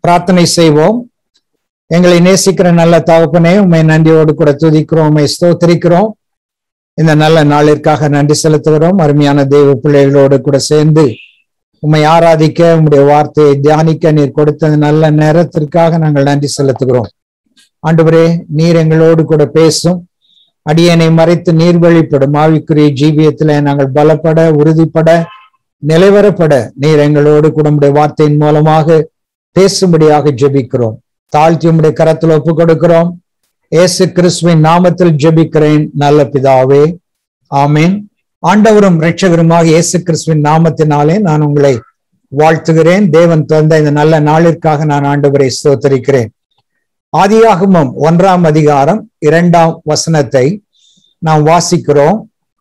பிரார்த்தனை செய்வோம் எங்களை நேசிக்கிற நல்ல தகப்பனே உண்மை நன்றியோடு கூட துதிக்கிறோம் உண்மை ஸ்தோத்திரிக்கிறோம் இந்த நல்ல நாளிற்காக நன்றி செலுத்துகிறோம் அருமையான தெய்வ பிள்ளைகளோடு கூட சேர்ந்து உண்மை ஆராதிக்க உங்களுடைய வார்த்தையை தியானிக்க நீர் கொடுத்த நல்ல நேரத்திற்காக நாங்கள் நன்றி செலுத்துகிறோம் ஆண்டவரே நீர் எங்களோடு கூட பேசும் அடியனை மறைத்து நீர் வழிபடும் ஆவிக்குரிய ஜீவியத்திலே நாங்கள் பலப்பட உறுதிப்பட நிலைவரப்பட நீர் எங்களோடு கூட உடைய வார்த்தையின் மூலமாக பேசும்படியாக ஜெபிக்கிறோம் தாழ்த்தி உடைய கரத்தில் ஒப்பு கொடுக்கிறோம் ஏசு கிறிஸ்துவின் நாமத்தில் ஜெபிக்கிறேன் நல்ல பிதாவே ஆமீன் ஆண்டவரும் இரட்சகருமாக இயேசு கிறிஸ்துவின் நாமத்தினாலே நான் உங்களை வாழ்த்துகிறேன் தேவன் தந்த இந்த நல்ல நாளிற்காக நான் ஆண்டவரை ஸ்தோத்தரிக்கிறேன் ஆதியாகமம் ஒன்றாம் அதிகாரம் இரண்டாம் வசனத்தை நாம் வாசிக்கிறோம்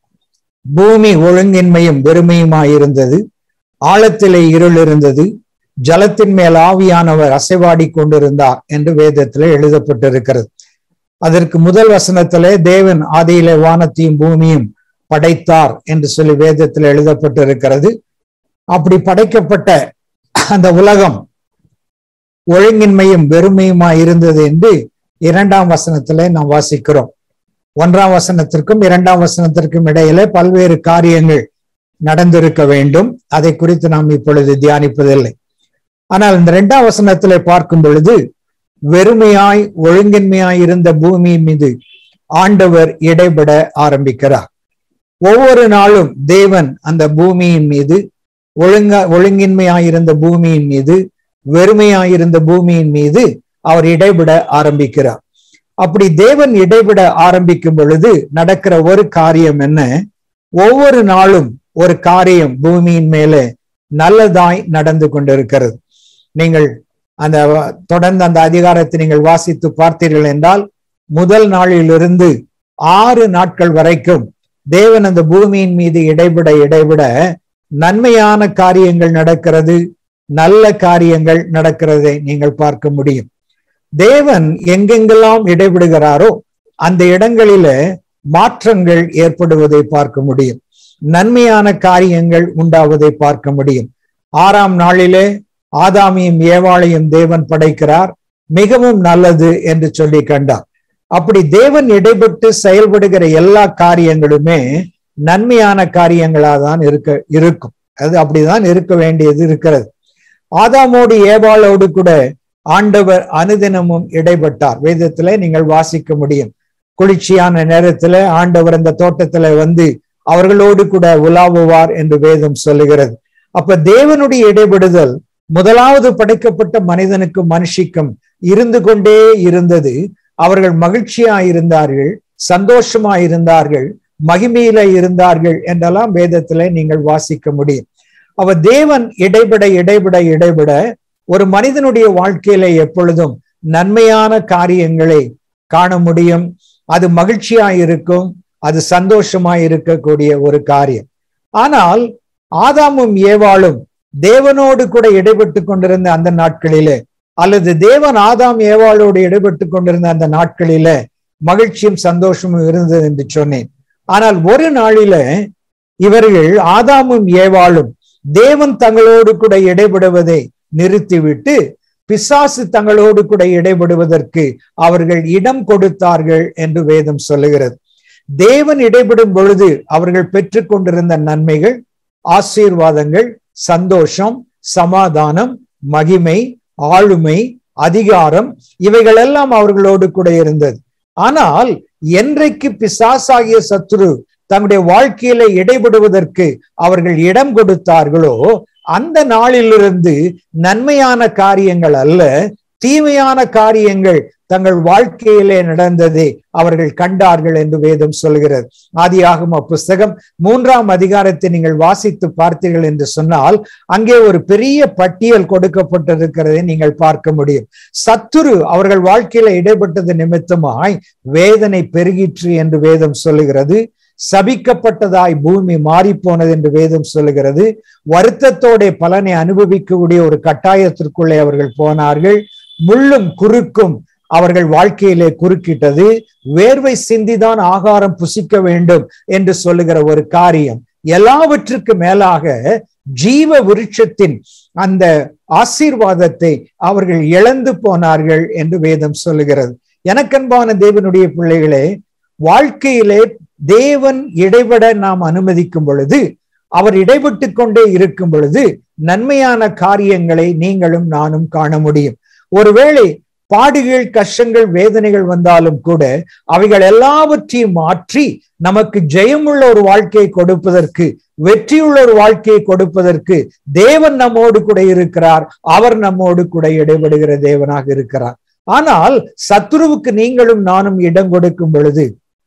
பூமி ஒழுங்கின்மையும் வெறுமையுமாயிருந்தது ஆழத்திலே இருள் இருந்தது ஜலத்தின் மேல் ஆவியானவர் அசைவாடி கொண்டிருந்தார் என்று வேதத்திலே எழுதப்பட்டிருக்கிறது அதற்கு முதல் வசனத்திலே தேவன் ஆதியிலே வானத்தையும் பூமியும் படைத்தார் என்று சொல்லி வேதத்தில் எழுதப்பட்டிருக்கிறது அப்படி படைக்கப்பட்ட அந்த உலகம் ஒழுங்கின்மையும் வெறுமையுமாய் இருந்தது என்று இரண்டாம் வசனத்திலே நாம் வாசிக்கிறோம் ஒன்றாம் வசனத்திற்கும் இரண்டாம் வசனத்திற்கும் இடையிலே பல்வேறு காரியங்கள் நடந்திருக்க வேண்டும் அதை குறித்து நாம் இப்பொழுது தியானிப்பதில்லை ஆனால் இந்த இரண்டாம் வசனத்திலே பார்க்கும் பொழுது வெறுமையாய் ஒழுங்கின்மையாய் இருந்த பூமியின் மீது ஆண்டவர் இடைபட ஆரம்பிக்கிறார் ஒவ்வொரு நாளும் தேவன் அந்த பூமியின் மீது ஒழுங்க ஒழுங்கின்மையாயிருந்த பூமியின் மீது வெறுமையாயிருந்த பூமியின் மீது அவர் இடைபட ஆரம்பிக்கிறார் அப்படி தேவன் இடைபட ஆரம்பிக்கும் பொழுது நடக்கிற ஒரு காரியம் என்ன ஒவ்வொரு நாளும் ஒரு காரியம் பூமியின் மேலே நல்லதாய் நடந்து கொண்டிருக்கிறது நீங்கள் அந்த தொடர்ந்து அந்த அதிகாரத்தை நீங்கள் வாசித்து பார்த்தீர்கள் என்றால் முதல் நாளிலிருந்து ஆறு நாட்கள் வரைக்கும் தேவன் அந்த பூமியின் மீது இடைவிட இடைவிட நன்மையான காரியங்கள் நடக்கிறது நல்ல காரியங்கள் நடக்கிறதை நீங்கள் பார்க்க முடியும் தேவன் எங்கெங்கெல்லாம் இடைவிடுகிறாரோ அந்த இடங்களில மாற்றங்கள் ஏற்படுவதை பார்க்க முடியும் நன்மையான காரியங்கள் உண்டாவதை பார்க்க முடியும் ஆறாம் நாளிலே ஆதாமியும் ஏவாளையும் தேவன் படைக்கிறார் மிகவும் நல்லது என்று சொல்லி கண்டார் அப்படி தேவன் இடைப்பட்டு செயல்படுகிற எல்லா காரியங்களுமே நன்மையான காரியங்களா தான் இருக்க இருக்கும் அது அப்படிதான் இருக்க வேண்டியது இருக்கிறது ஆதாமோடு ஏவாளோடு கூட ஆண்டவர் அனுதினமும் இடைப்பட்டார் வேதத்துல நீங்கள் வாசிக்க முடியும் குளிர்ச்சியான நேரத்துல ஆண்டவர் அந்த தோட்டத்துல வந்து அவர்களோடு கூட உலாவுவார் என்று வேதம் சொல்லுகிறது அப்ப தேவனுடைய இடைபடுதல் முதலாவது படைக்கப்பட்ட மனிதனுக்கும் மனுஷிக்கும் இருந்து கொண்டே இருந்தது அவர்கள் மகிழ்ச்சியா இருந்தார்கள் சந்தோஷமா இருந்தார்கள் மகிமையில இருந்தார்கள் என்றெல்லாம் வேதத்துல நீங்கள் வாசிக்க முடியும் அவ தேவன் இடைபட இடைபட இடைபட ஒரு மனிதனுடைய வாழ்க்கையில எப்பொழுதும் நன்மையான காரியங்களை காண முடியும் அது மகிழ்ச்சியா இருக்கும் அது சந்தோஷமா இருக்கக்கூடிய ஒரு காரியம் ஆனால் ஆதாமும் ஏவாளும் தேவனோடு கூட இடைபெட்டு கொண்டிருந்த அந்த நாட்களிலே அல்லது தேவன் ஆதாம் ஏவாளோடு இடைபெட்டு கொண்டிருந்த அந்த நாட்களில மகிழ்ச்சியும் சந்தோஷமும் இருந்தது என்று சொன்னேன் ஆனால் ஒரு நாளில இவர்கள் ஆதாமும் ஏவாளும் தேவன் தங்களோடு கூட இடைபடுவதை நிறுத்திவிட்டு பிசாசு தங்களோடு கூட இடைபடுவதற்கு அவர்கள் இடம் கொடுத்தார்கள் என்று வேதம் சொல்லுகிறது தேவன் இடைபடும் பொழுது அவர்கள் பெற்று கொண்டிருந்த நன்மைகள் ஆசீர்வாதங்கள் சந்தோஷம் சமாதானம் மகிமை ஆளுமை அதிகாரம் இவைகளெல்லாம் அவர்களோடு கூட இருந்தது ஆனால் என்றைக்கு பிசாசாகிய சத்ரு தங்களுடைய வாழ்க்கையில இடைபடுவதற்கு அவர்கள் இடம் கொடுத்தார்களோ அந்த நாளிலிருந்து நன்மையான காரியங்கள் அல்ல தீமையான காரியங்கள் தங்கள் வாழ்க்கையிலே நடந்ததை அவர்கள் கண்டார்கள் என்று வேதம் சொல்கிறது ஆதியாகம புஸ்தகம் மூன்றாம் அதிகாரத்தை நீங்கள் வாசித்து பார்த்தீர்கள் என்று சொன்னால் அங்கே ஒரு பெரிய பட்டியல் கொடுக்கப்பட்டிருக்கிறதை நீங்கள் பார்க்க முடியும் சத்துரு அவர்கள் வாழ்க்கையில இடைப்பட்டது நிமித்தமாய் வேதனை பெருகிற்று என்று வேதம் சொல்லுகிறது சபிக்கப்பட்டதாய் பூமி மாறி போனது என்று வேதம் சொல்லுகிறது வருத்தத்தோட பலனை அனுபவிக்கக்கூடிய ஒரு கட்டாயத்திற்குள்ளே அவர்கள் போனார்கள் முள்ளும் குறுக்கும் அவர்கள் வாழ்க்கையிலே குறுக்கிட்டது வேர்வை சிந்திதான் ஆகாரம் புசிக்க வேண்டும் என்று சொல்லுகிற ஒரு காரியம் எல்லாவற்றுக்கு மேலாக ஜீவ விருட்சத்தின் அந்த ஆசீர்வாதத்தை அவர்கள் இழந்து போனார்கள் என்று வேதம் சொல்லுகிறது எனக்கன்பான தேவனுடைய பிள்ளைகளே வாழ்க்கையிலே தேவன் இடைபட நாம் அனுமதிக்கும் பொழுது அவர் இடைபட்டு கொண்டே இருக்கும் பொழுது நன்மையான காரியங்களை நீங்களும் நானும் காண முடியும் ஒருவேளை பாடுகள் கஷ்டங்கள் வேதனைகள் வந்தாலும் கூட அவைகள் எல்லாவற்றையும் மாற்றி நமக்கு ஜெயமுள்ள ஒரு வாழ்க்கையை கொடுப்பதற்கு வெற்றியுள்ள ஒரு வாழ்க்கையை கொடுப்பதற்கு தேவன் நம்மோடு கூட இருக்கிறார் அவர் நம்மோடு கூட இடைபடுகிற தேவனாக இருக்கிறார் ஆனால் சத்துருவுக்கு நீங்களும் நானும் இடம் கொடுக்கும் பொழுது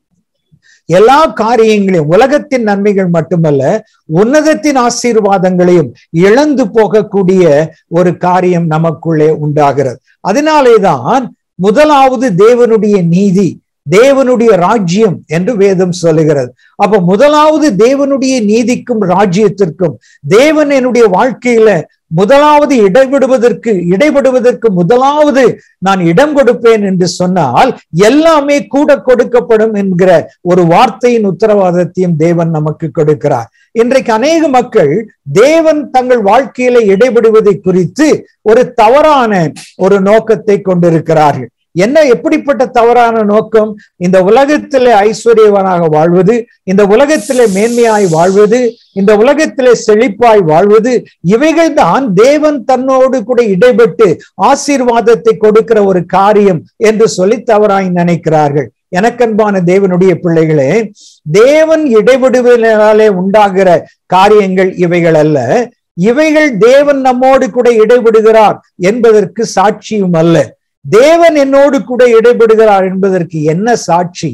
எல்லா காரியங்களையும் உலகத்தின் நன்மைகள் மட்டுமல்ல உன்னதத்தின் ஆசீர்வாதங்களையும் இழந்து போகக்கூடிய ஒரு காரியம் நமக்குள்ளே உண்டாகிறது அதனாலேதான் முதலாவது தேவனுடைய நீதி தேவனுடைய ராஜ்யம் என்று வேதம் சொல்லுகிறது அப்ப முதலாவது தேவனுடைய நீதிக்கும் ராஜ்யத்திற்கும் தேவன் என்னுடைய வாழ்க்கையில முதலாவது இடைவிடுவதற்கு இடைபடுவதற்கு முதலாவது நான் இடம் கொடுப்பேன் என்று சொன்னால் எல்லாமே கூட கொடுக்கப்படும் என்கிற ஒரு வார்த்தையின் உத்தரவாதத்தையும் தேவன் நமக்கு கொடுக்கிறார் இன்றைக்கு அநேக மக்கள் தேவன் தங்கள் வாழ்க்கையில இடைபடுவதை குறித்து ஒரு தவறான ஒரு நோக்கத்தை கொண்டிருக்கிறார்கள் என்ன எப்படிப்பட்ட தவறான நோக்கம் இந்த உலகத்திலே ஐஸ்வர்யவனாக வாழ்வது இந்த உலகத்திலே மேன்மையாய் வாழ்வது இந்த உலகத்திலே செழிப்பாய் வாழ்வது இவைகள் தான் தேவன் தன்னோடு கூட இடைபட்டு ஆசீர்வாதத்தை கொடுக்கிற ஒரு காரியம் என்று சொல்லி தவறாய் நினைக்கிறார்கள் எனக்கன்பான தேவனுடைய பிள்ளைகளே தேவன் இடைபடுவதனாலே உண்டாகிற காரியங்கள் இவைகள் அல்ல இவைகள் தேவன் நம்மோடு கூட இடைபடுகிறார் என்பதற்கு சாட்சியும் அல்ல தேவன் என்னோடு கூட இடைபடுகிறார் என்பதற்கு என்ன சாட்சி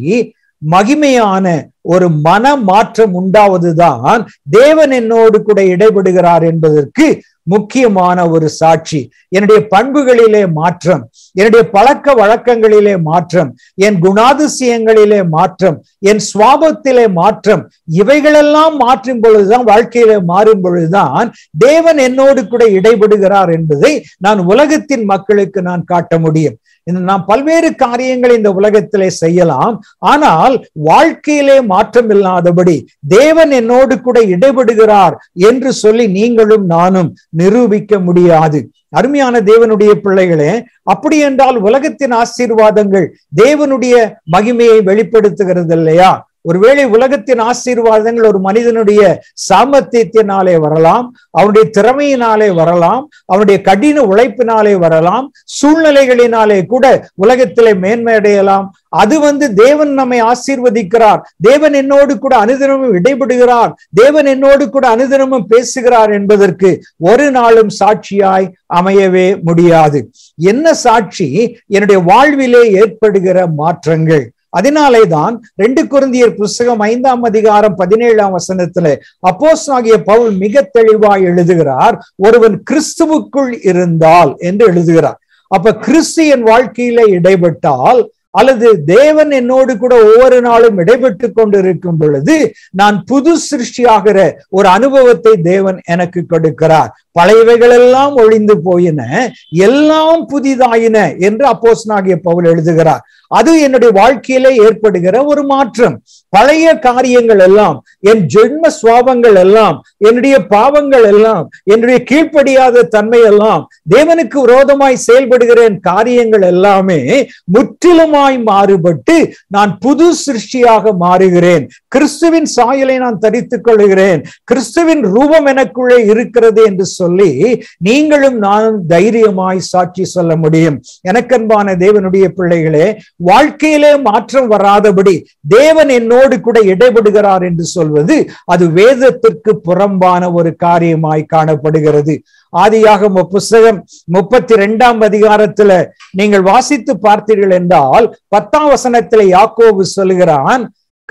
மகிமையான ஒரு மன மாற்றம் உண்டாவதுதான் தேவன் என்னோடு கூட இடைபடுகிறார் என்பதற்கு முக்கியமான ஒரு சாட்சி என்னுடைய பண்புகளிலே மாற்றம் என்னுடைய பழக்க வழக்கங்களிலே மாற்றம் என் குணாதிசயங்களிலே மாற்றம் என் சுவாபத்திலே மாற்றம் இவைகளெல்லாம் மாற்றும் பொழுதுதான் வாழ்க்கையிலே மாறும் பொழுதுதான் தேவன் என்னோடு கூட இடைபடுகிறார் என்பதை நான் உலகத்தின் மக்களுக்கு நான் காட்ட முடியும் நாம் பல்வேறு காரியங்களை இந்த உலகத்திலே செய்யலாம் ஆனால் வாழ்க்கையிலே மாற்றம் இல்லாதபடி தேவன் என்னோடு கூட இடைபடுகிறார் என்று சொல்லி நீங்களும் நானும் நிரூபிக்க முடியாது அருமையான தேவனுடைய பிள்ளைகளே அப்படி என்றால் உலகத்தின் ஆசீர்வாதங்கள் தேவனுடைய மகிமையை வெளிப்படுத்துகிறது இல்லையா ஒருவேளை உலகத்தின் ஆசீர்வாதங்கள் ஒரு மனிதனுடைய சாமர்த்தியத்தினாலே வரலாம் அவனுடைய திறமையினாலே வரலாம் அவனுடைய கடின உழைப்பினாலே வரலாம் சூழ்நிலைகளினாலே கூட உலகத்திலே மேன்மையடையலாம் அது வந்து தேவன் நம்மை ஆசீர்வதிக்கிறார் தேவன் என்னோடு கூட அனுதினமும் இடைபடுகிறார் தேவன் என்னோடு கூட அனுதினமும் பேசுகிறார் என்பதற்கு ஒரு நாளும் சாட்சியாய் அமையவே முடியாது என்ன சாட்சி என்னுடைய வாழ்விலே ஏற்படுகிற மாற்றங்கள் அதனாலே தான் ரெண்டு குருந்தியர் புஸ்தகம் ஐந்தாம் அதிகாரம் பதினேழாம் வசனத்துல அப்போஸ் ஆகிய பவுல் மிக தெளிவாய் எழுதுகிறார் ஒருவன் கிறிஸ்துவுக்குள் இருந்தால் என்று எழுதுகிறார் அப்ப கிறிஸ்து என் வாழ்க்கையில இடைப்பட்டால் அல்லது தேவன் என்னோடு கூட ஒவ்வொரு நாளும் இடைபெற்று கொண்டிருக்கும் பொழுது நான் புது சிருஷ்டியாகிற ஒரு அனுபவத்தை தேவன் எனக்கு கொடுக்கிறார் பழையவைகள் எல்லாம் ஒழிந்து போயின எல்லாம் புதிதாயின என்று அப்போஸ்னாகிய பவுல் எழுதுகிறார் அது என்னுடைய வாழ்க்கையிலே ஏற்படுகிற ஒரு மாற்றம் பழைய காரியங்கள் எல்லாம் என் ஜென்ம சுவாபங்கள் எல்லாம் என்னுடைய பாவங்கள் எல்லாம் என்னுடைய கீழ்ப்படியாத தன்மை எல்லாம் தேவனுக்கு விரோதமாய் செயல்படுகிற என் காரியங்கள் எல்லாமே முற்றிலுமாய் மாறுபட்டு நான் புது சிருஷ்டியாக மாறுகிறேன் கிறிஸ்துவின் சாயலை நான் தரித்துக் கொள்கிறேன் கிறிஸ்துவின் ரூபம் எனக்குள்ளே இருக்கிறது என்று சொல்லி நீங்களும் நானும் தைரியமாய் சாட்சி சொல்ல முடியும் எனக்கன்பான தேவனுடைய பிள்ளைகளே வாழ்க்கையிலே மாற்றம் வராதபடி தேவன் என்னோடு கூட இடைபடுகிறார் என்று சொல்வது அது வேதத்திற்கு புறம்பான ஒரு காரியமாய் காணப்படுகிறது ஆதியாக புஸ்தகம் முப்பத்தி ரெண்டாம் அதிகாரத்துல நீங்கள் வாசித்து பார்த்தீர்கள் என்றால் பத்தாம் வசனத்துல யாக்கோபு சொல்லுகிறான்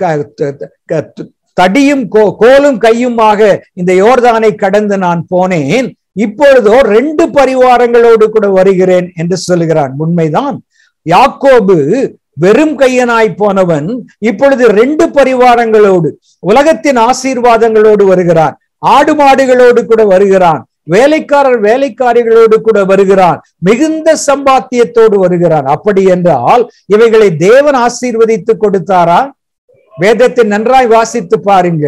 தடியும் கோலும் கையுமாக இந்த யோர்தானை கடந்து நான் போனேன் இப்பொழுதோ ரெண்டு பரிவாரங்களோடு கூட வருகிறேன் என்று சொல்லுகிறான் உண்மைதான் யாக்கோபு வெறும் கையனாய் போனவன் இப்பொழுது ரெண்டு பரிவாரங்களோடு உலகத்தின் ஆசீர்வாதங்களோடு வருகிறான் ஆடு மாடுகளோடு கூட வருகிறான் வேலைக்காரர் வேலைக்காரிகளோடு கூட வருகிறான் மிகுந்த சம்பாத்தியத்தோடு வருகிறான் அப்படி என்றால் இவைகளை தேவன் ஆசீர்வதித்து கொடுத்தாரா வேதத்தை நன்றாய் வாசித்து பாருங்கள்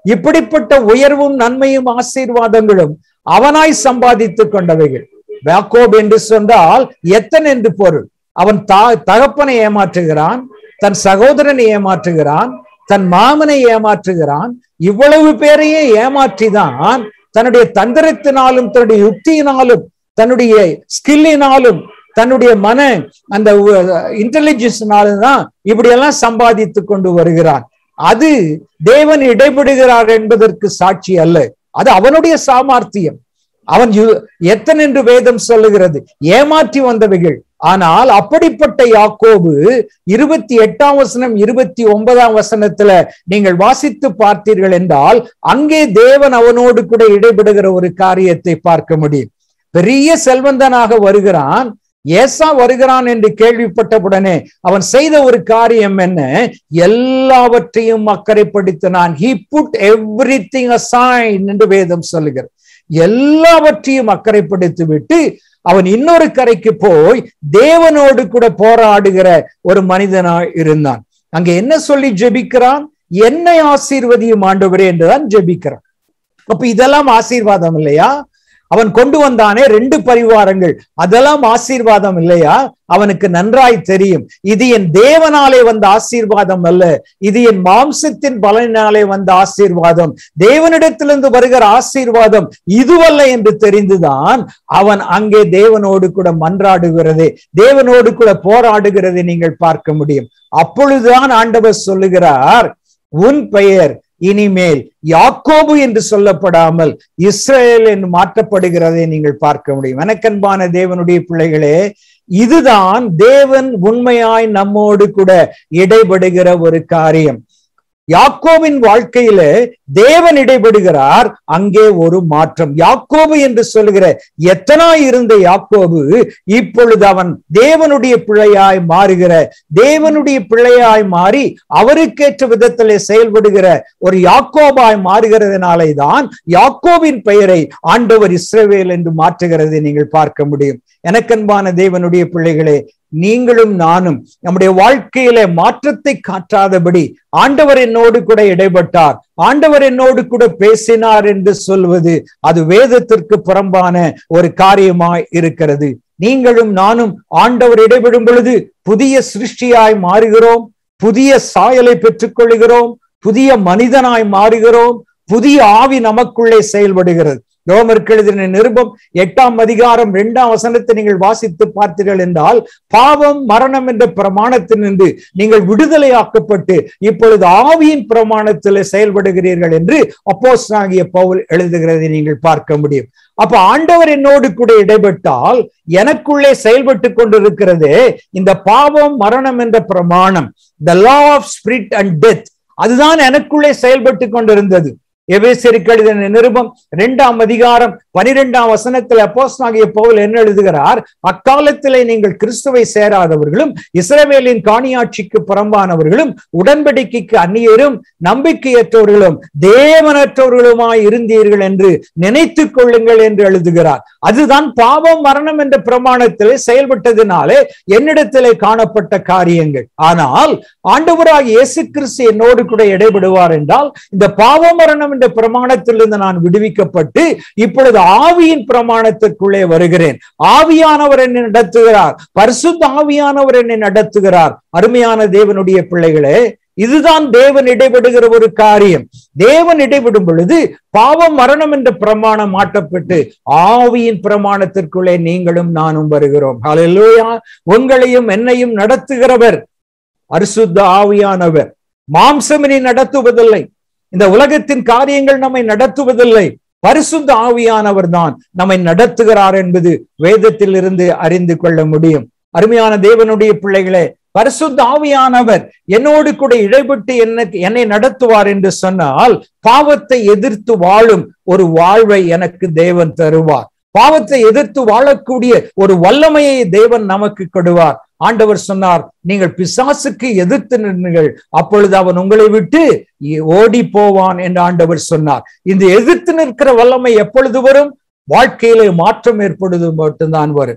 இப்படிப்பட்ட உயர்வும் நன்மையும் ஆசீர்வாதங்களும் அவனாய் சம்பாதித்துக் கொண்டவைகள் யாக்கோப் என்று சொன்னால் எத்தன் என்று பொருள் அவன் தா தகப்பனை ஏமாற்றுகிறான் தன் சகோதரனை ஏமாற்றுகிறான் தன் மாமனை ஏமாற்றுகிறான் இவ்வளவு பேரையே ஏமாற்றிதான் தன்னுடைய தந்திரத்தினாலும் தன்னுடைய யுக்தியினாலும் தன்னுடைய ஸ்கில்லினாலும் தன்னுடைய மன அந்த இன்டெலிஜென்ஸ்னாலும் தான் இப்படியெல்லாம் சம்பாதித்து கொண்டு வருகிறான் அது தேவன் இடைபடுகிறார் என்பதற்கு சாட்சி அல்ல அது அவனுடைய சாமர்த்தியம் அவன் எத்தன் என்று வேதம் சொல்லுகிறது ஏமாற்றி வந்தவைகள் ஆனால் அப்படிப்பட்ட யாக்கோபு இருபத்தி எட்டாம் வசனம் இருபத்தி ஒன்பதாம் வசனத்துல நீங்கள் வாசித்து பார்த்தீர்கள் என்றால் அங்கே தேவன் அவனோடு கூட இடைபடுகிற ஒரு காரியத்தை பார்க்க முடியும் பெரிய செல்வந்தனாக வருகிறான் ஏசா வருகிறான் என்று கேள்விப்பட்டவுடனே அவன் செய்த ஒரு காரியம் என்ன எல்லாவற்றையும் அக்கறைப்படுத்தினான் he put everything assign என்று வேதம் சொல்லுகிறது எல்லாவற்றையும் அக்கறைப்படுத்தி விட்டு அவன் இன்னொரு கரைக்கு போய் தேவனோடு கூட போராடுகிற ஒரு மனிதனாய் இருந்தான் அங்க என்ன சொல்லி ஜெபிக்கிறான் என்னை ஆசீர்வதியும் ஆண்டவரே என்றுதான் ஜெபிக்கிறான் அப்ப இதெல்லாம் ஆசீர்வாதம் இல்லையா அவன் கொண்டு வந்தானே ரெண்டு பரிவாரங்கள் அதெல்லாம் ஆசீர்வாதம் இல்லையா அவனுக்கு நன்றாய் தெரியும் இது என் தேவனாலே வந்த ஆசீர்வாதம் அல்ல இது என் மாம்சத்தின் பலனாலே வந்த ஆசீர்வாதம் தேவனிடத்திலிருந்து வருகிற ஆசீர்வாதம் இதுவல்ல என்று தெரிந்துதான் அவன் அங்கே தேவனோடு கூட மன்றாடுகிறதே தேவனோடு கூட போராடுகிறதை நீங்கள் பார்க்க முடியும் அப்பொழுதுதான் ஆண்டவர் சொல்லுகிறார் உன் பெயர் இனிமேல் யாக்கோபு என்று சொல்லப்படாமல் இஸ்ரேல் என்று மாற்றப்படுகிறதை நீங்கள் பார்க்க முடியும் எனக்கன்பான தேவனுடைய பிள்ளைகளே இதுதான் தேவன் உண்மையாய் நம்மோடு கூட இடைபடுகிற ஒரு காரியம் யாக்கோவின் வாழ்க்கையில தேவன் இடைபடுகிறார் அங்கே ஒரு மாற்றம் யாக்கோபு என்று சொல்லுகிற எத்தனாய் இருந்த யாக்கோபு இப்பொழுது அவன் தேவனுடைய பிள்ளையாய் மாறுகிற தேவனுடைய பிள்ளையாய் மாறி அவருக்கேற்ற விதத்திலே செயல்படுகிற ஒரு யாக்கோபாய் மாறுகிறதுனாலே தான் யாக்கோவின் பெயரை ஆண்டவர் இஸ்ரவேல் என்று மாற்றுகிறதை நீங்கள் பார்க்க முடியும் எனக்கன்பான தேவனுடைய பிள்ளைகளே நீங்களும் நானும் நம்முடைய வாழ்க்கையில மாற்றத்தை காட்டாதபடி ஆண்டவர் என்னோடு கூட இடைப்பட்டார் ஆண்டவர் என்னோடு கூட பேசினார் என்று சொல்வது அது வேதத்திற்கு புறம்பான ஒரு காரியமாய் இருக்கிறது நீங்களும் நானும் ஆண்டவர் இடைபெடும் பொழுது புதிய சிருஷ்டியாய் மாறுகிறோம் புதிய சாயலை பெற்றுக் கொள்கிறோம் புதிய மனிதனாய் மாறுகிறோம் புதிய ஆவி நமக்குள்ளே செயல்படுகிறது ரோமருக்கு எழுதின நிருபம் எட்டாம் அதிகாரம் இரண்டாம் வசனத்தை நீங்கள் வாசித்து பார்த்தீர்கள் என்றால் பாவம் மரணம் என்ற பிரமாணத்தினின்று நீங்கள் விடுதலையாக்கப்பட்டு இப்பொழுது ஆவியின் பிரமாணத்தில் செயல்படுகிறீர்கள் என்று அப்போஸ் ஆகிய பவுல் எழுதுகிறதை நீங்கள் பார்க்க முடியும் அப்ப ஆண்டவர் என்னோடு கூட இடைப்பட்டால் எனக்குள்ளே செயல்பட்டு கொண்டிருக்கிறது இந்த பாவம் மரணம் என்ற பிரமாணம் the law of spirit and death அதுதான் எனக்குள்ளே செயல்பட்டு கொண்டிருந்தது எவேசருக்கு எழுதின நிருபம் இரண்டாம் அதிகாரம் பனிரெண்டாம் வசனத்தில் அப்போஸ்னாகிய பவுல் என்ன எழுதுகிறார் அக்காலத்திலே நீங்கள் கிறிஸ்துவை சேராதவர்களும் இஸ்ரவேலின் காணியாட்சிக்கு புறம்பானவர்களும் உடன்படிக்கைக்கு அந்நியரும் நம்பிக்கையற்றவர்களும் தேவனற்றவர்களுமாய் இருந்தீர்கள் என்று நினைத்துக் கொள்ளுங்கள் என்று எழுதுகிறார் அதுதான் பாவம் மரணம் என்ற பிரமாணத்திலே செயல்பட்டதினாலே என்னிடத்திலே காணப்பட்ட காரியங்கள் ஆனால் ஆண்டவராக இயேசு கிறிஸ்து என்னோடு கூட இடைபடுவார் என்றால் இந்த பாவ மரணம் என்ற பிரமாணத்திலிருந்து நான் விடுவிக்கப்பட்டு இப்பொழுது ஆவியின் பிரமாணத்திற்குள்ளே வருகிறேன் ஆவியானவர் என்னை நடத்துகிறார் பரிசுத்த ஆவியானவர் என்னை நடத்துகிறார் அருமையான தேவனுடைய பிள்ளைகளே இதுதான் தேவன் இடைபடுகிற ஒரு காரியம் தேவன் இடைபடும் பொழுது பாவம் மரணம் என்ற பிரமாணம் மாற்றப்பட்டு ஆவியின் பிரமாணத்திற்குள்ளே நீங்களும் நானும் வருகிறோம் ஹalleluya உங்களையும் என்னையும் நடத்துகிறவர் அரிசுத்த ஆவியானவர் மாம்சமினை நடத்துவதில்லை இந்த உலகத்தின் காரியங்கள் நம்மை நடத்துவதில்லை பரிசுத்த ஆவியானவர் தான் நம்மை நடத்துகிறார் என்பது வேதத்தில் இருந்து அறிந்து கொள்ள முடியும் அருமையான தேவனுடைய பிள்ளைகளே பரிசுத்த ஆவியானவர் என்னோடு கூட இடைப்பட்டு என்ன என்னை நடத்துவார் என்று சொன்னால் பாவத்தை எதிர்த்து வாழும் ஒரு வாழ்வை எனக்கு தேவன் தருவார் பாவத்தை எதிர்த்து வாழக்கூடிய ஒரு வல்லமையை தேவன் நமக்கு கொடுவார் ஆண்டவர் சொன்னார் நீங்கள் பிசாசுக்கு எதிர்த்து நின்றீர்கள் அப்பொழுது அவன் உங்களை விட்டு ஓடி போவான் என்று ஆண்டவர் சொன்னார் இந்த எதிர்த்து நிற்கிற வல்லமை எப்பொழுது வரும் வாழ்க்கையிலே மாற்றம் ஏற்படுவது மட்டும்தான் வரும்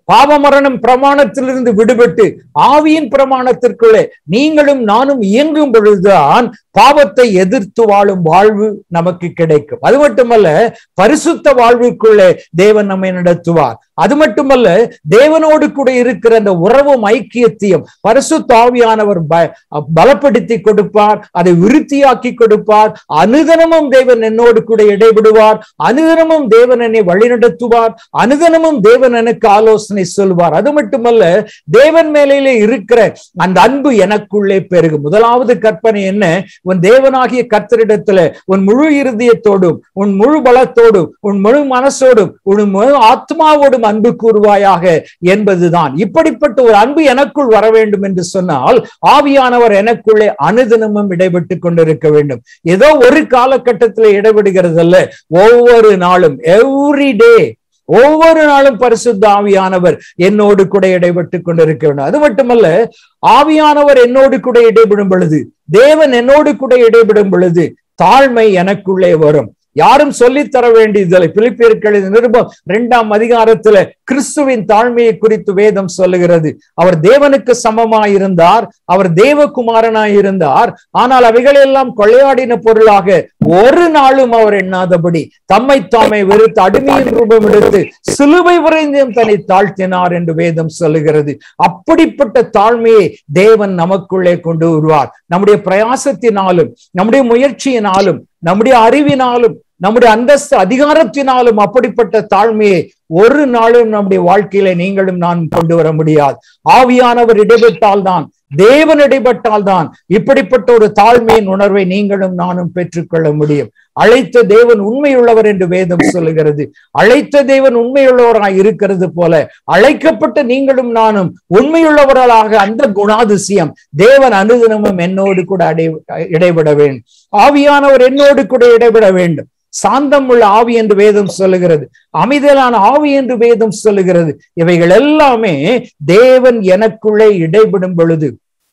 பாவமரணம் பிரமாணத்திலிருந்து விடுபட்டு ஆவியின் பிரமாணத்திற்குள்ளே நீங்களும் நானும் இயங்கும் பொழுதுதான் பாவத்தை எதிர்த்து வாழும் வாழ்வு நமக்கு கிடைக்கும் அது மட்டுமல்ல பரிசுத்த வாழ்வுக்குள்ளே தேவன் நம்மை நடத்துவார் அது மட்டுமல்ல தேவனோடு கூட இருக்கிற அந்த உறவும் ஐக்கியத்தையும் பரிசுத்த ஆவியானவர் பலப்படுத்தி கொடுப்பார் அதை விருத்தியாக்கி கொடுப்பார் அனுதனமும் தேவன் என்னோடு கூட இடைவிடுவார் அனுதனமும் தேவன் என்னை வழிநடத்துவார் அனுதனமும் தேவன் எனக்கு ஆலோசனை சொல்வார் அது மட்டுமல்ல தேவன் மேலே இருக்கிற அந்த அன்பு எனக்குள்ளே பெருகும் முதலாவது கற்பனை என்ன உன் தேவனாகிய கர்த்தரிடத்துல உன் முழு இருதயத்தோடும் உன் முழு பலத்தோடும் உன் முழு மனசோடும் உன் முழு ஆத்மாவோடும் அன்பு கூறுவாயாக என்பதுதான் இப்படிப்பட்ட ஒரு அன்பு எனக்குள் வர வேண்டும் என்று சொன்னால் ஆவியானவர் எனக்குள்ளே அனுதினமும் இடைபெட்டு கொண்டிருக்க வேண்டும் ஏதோ ஒரு காலகட்டத்தில் இடைபெடுகிறது அல்ல ஒவ்வொரு நாளும் எவ்ரி டே ஒவ்வொரு நாளும் பரிசுத்த ஆவியானவர் என்னோடு கூட இடைபெட்டு கொண்டிருக்க வேண்டும் அது மட்டுமல்ல ஆவியானவர் என்னோடு கூட இடைபெடும் பொழுது தேவன் என்னோடு கூட இடைபெடும் பொழுது தாழ்மை எனக்குள்ளே வரும் யாரும் சொல்லித்தர வேண்டியதில்லை பிலிப்பியர்கள் நிருபம் இரண்டாம் அதிகாரத்துல கிறிஸ்துவின் தாழ்மையை குறித்து வேதம் சொல்லுகிறது அவர் தேவனுக்கு சமமாயிருந்தார் அவர் தேவகுமாரனாயிருந்தார் ஆனால் அவைகளெல்லாம் கொள்ளையாடின பொருளாக ஒரு நாளும் அவர் எண்ணாதபடி தம்மை தாமை வெறுத்து அடிமையின் ரூபம் எடுத்து சிலுவை வரைந்தும் தன்னை தாழ்த்தினார் என்று வேதம் சொல்லுகிறது அப்படிப்பட்ட தாழ்மையை தேவன் நமக்குள்ளே கொண்டு வருவார் நம்முடைய பிரயாசத்தினாலும் நம்முடைய முயற்சியினாலும் நம்முடைய அறிவினாலும் நம்முடைய அந்தஸ்து அதிகாரத்தினாலும் அப்படிப்பட்ட தாழ்மையை ஒரு நாளும் நம்முடைய வாழ்க்கையில நீங்களும் நான் கொண்டு வர முடியாது ஆவியானவர் இடைபெற்றால் தான் தேவன் இடைப்பட்டால் தான் இப்படிப்பட்ட ஒரு தாழ்மையின் உணர்வை நீங்களும் நானும் பெற்றுக்கொள்ள முடியும் அழைத்த தேவன் உண்மையுள்ளவர் என்று வேதம் சொல்லுகிறது அழைத்த தேவன் உண்மையுள்ளவராய் இருக்கிறது போல அழைக்கப்பட்ட நீங்களும் நானும் உண்மையுள்ளவர்களாக அந்த குணாதிசயம் தேவன் அனுதினமும் என்னோடு கூட அடை இடைபட வேண்டும் ஆவியானவர் என்னோடு கூட இடைபட வேண்டும் சாந்தம் உள்ள ஆவி என்று வேதம் சொல்லுகிறது அமைதலான ஆவி என்று வேதம் சொல்லுகிறது இவைகள் எல்லாமே தேவன் எனக்குள்ளே இடைபடும் பொழுது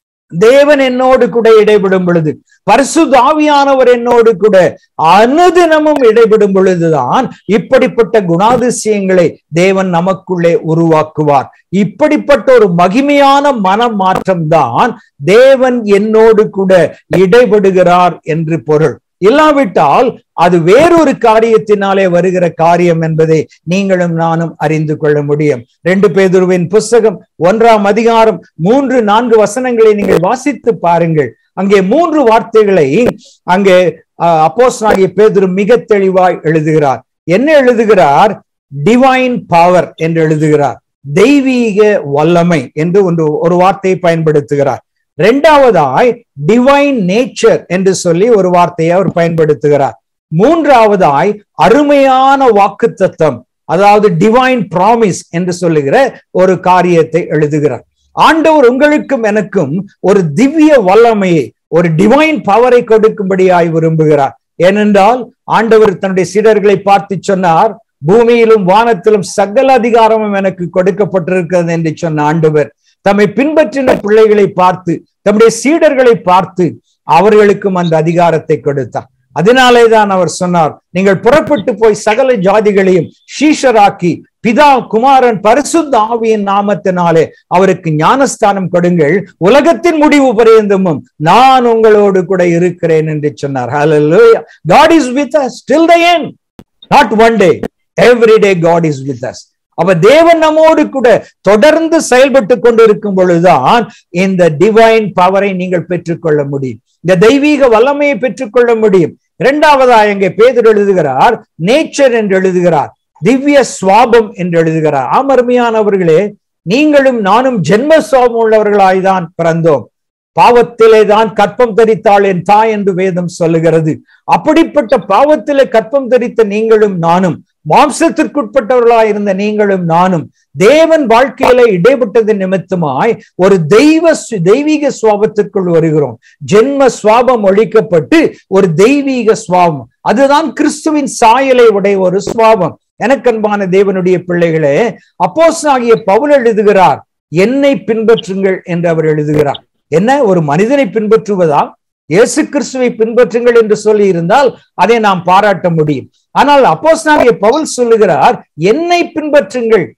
தேவன் என்னோடு கூட இடைபடும் பொழுது பரிசுத்த ஆவியானவர் என்னோடு கூட அனுதினமும் இடைபடும் பொழுதுதான் இப்படிப்பட்ட குணாதிசயங்களை தேவன் நமக்குள்ளே உருவாக்குவார் இப்படிப்பட்ட ஒரு மகிமையான மன மாற்றம் தான் தேவன் என்னோடு கூட இடைபடுகிறார் என்று பொருள் இல்லாவிட்டால் அது வேறொரு காரியத்தினாலே வருகிற காரியம் என்பதை நீங்களும் நானும் அறிந்து கொள்ள முடியும் ரெண்டு பேதுருவின் புஸ்தகம் ஒன்றாம் அதிகாரம் மூன்று நான்கு வசனங்களை நீங்கள் வாசித்து பாருங்கள் அங்கே மூன்று வார்த்தைகளை அங்கே அப்போஸ் ஆகிய பேதுரு மிக தெளிவாய் எழுதுகிறார் என்ன எழுதுகிறார் டிவைன் பவர் என்று எழுதுகிறார் தெய்வீக வல்லமை என்று ஒன்று ஒரு வார்த்தையை பயன்படுத்துகிறார் இரண்டாவதாய் டிவைன் நேச்சர் என்று சொல்லி ஒரு வார்த்தையை அவர் பயன்படுத்துகிறார் மூன்றாவதாய் அருமையான வாக்கு தத்துவம் அதாவது டிவைன் ப்ராமிஸ் என்று சொல்லுகிற ஒரு காரியத்தை எழுதுகிறார் ஆண்டவர் உங்களுக்கும் எனக்கும் ஒரு திவ்ய வல்லமையை ஒரு டிவைன் பவரை கொடுக்கும்படியாய் விரும்புகிறார் ஏனென்றால் ஆண்டவர் தன்னுடைய சீடர்களை பார்த்து சொன்னார் பூமியிலும் வானத்திலும் சகல அதிகாரமும் எனக்கு கொடுக்கப்பட்டிருக்கிறது என்று சொன்ன ஆண்டவர் தம்மை பின்பற்றின பிள்ளைகளை பார்த்து தம்முடைய சீடர்களை பார்த்து அவர்களுக்கும் அந்த அதிகாரத்தை கொடுத்தார் அதனாலே தான் அவர் சொன்னார் நீங்கள் புறப்பட்டு போய் சகல ஜாதிகளையும் ஷீஷராக்கி பிதா குமாரன் பரிசுத்த ஆவியின் நாமத்தினாலே அவருக்கு ஞானஸ்தானம் கொடுங்கள் உலகத்தின் முடிவு பரியந்தமும் நான் உங்களோடு கூட இருக்கிறேன் என்று சொன்னார் Hallelujah. God is with us till the end. Not one day. Every day God is with us. அப்ப தேவன் நம்மோடு கூட தொடர்ந்து செயல்பட்டு கொண்டிருக்கும் பொழுதுதான் இந்த டிவைன் பவரை நீங்கள் பெற்றுக்கொள்ள முடியும் இந்த தெய்வீக வல்லமையை பெற்றுக்கொள்ள முடியும் இரண்டாவதா எங்கே பேதர் எழுதுகிறார் நேச்சர் என்று எழுதுகிறார் திவ்ய சுவாபம் என்று எழுதுகிறார் ஆமர்மையானவர்களே நீங்களும் நானும் ஜென்ம சுவாபம் உள்ளவர்களாய்தான் பிறந்தோம் பாவத்திலே தான் கற்பம் தரித்தாள் என் தாய் என்று வேதம் சொல்லுகிறது அப்படிப்பட்ட பாவத்திலே கற்பம் தரித்த நீங்களும் நானும் மாம்சத்திற்குட்பட்டவர்களாய் இருந்த நீங்களும் நானும் தேவன் வாழ்க்கையில இடைப்பட்டது நிமித்தமாய் ஒரு தெய்வ தெய்வீக சுவாபத்திற்குள் வருகிறோம் ஜென்ம சுவாபம் ஒழிக்கப்பட்டு ஒரு தெய்வீக சுவாபம் அதுதான் கிறிஸ்துவின் சாயலை உடைய ஒரு சுவாபம் எனக்கன்பான தேவனுடைய பிள்ளைகளே அப்போஸ் ஆகிய பவுல் எழுதுகிறார் என்னை பின்பற்றுங்கள் என்று அவர் எழுதுகிறார் என்ன ஒரு மனிதனை பின்பற்றுவதா இயேசு கிறிஸ்துவை பின்பற்றுங்கள் என்று சொல்லி இருந்தால் அதை நாம் பாராட்ட முடியும் ஆனால் அப்போஸ் பவுல் சொல்லுகிறார் என்னை பின்பற்றுங்கள்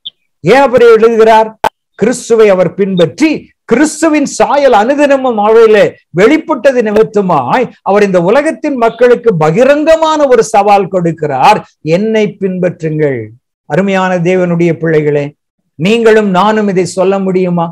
ஏன் அவர் எழுதுகிறார் கிறிஸ்துவை அவர் பின்பற்றி கிறிஸ்துவின் சாயல் அனுதினமும் அவையிலே வெளிப்பட்டது நிமித்தமாய் அவர் இந்த உலகத்தின் மக்களுக்கு பகிரங்கமான ஒரு சவால் கொடுக்கிறார் என்னை பின்பற்றுங்கள் அருமையான தேவனுடைய பிள்ளைகளே நீங்களும் நானும் இதை சொல்ல முடியுமா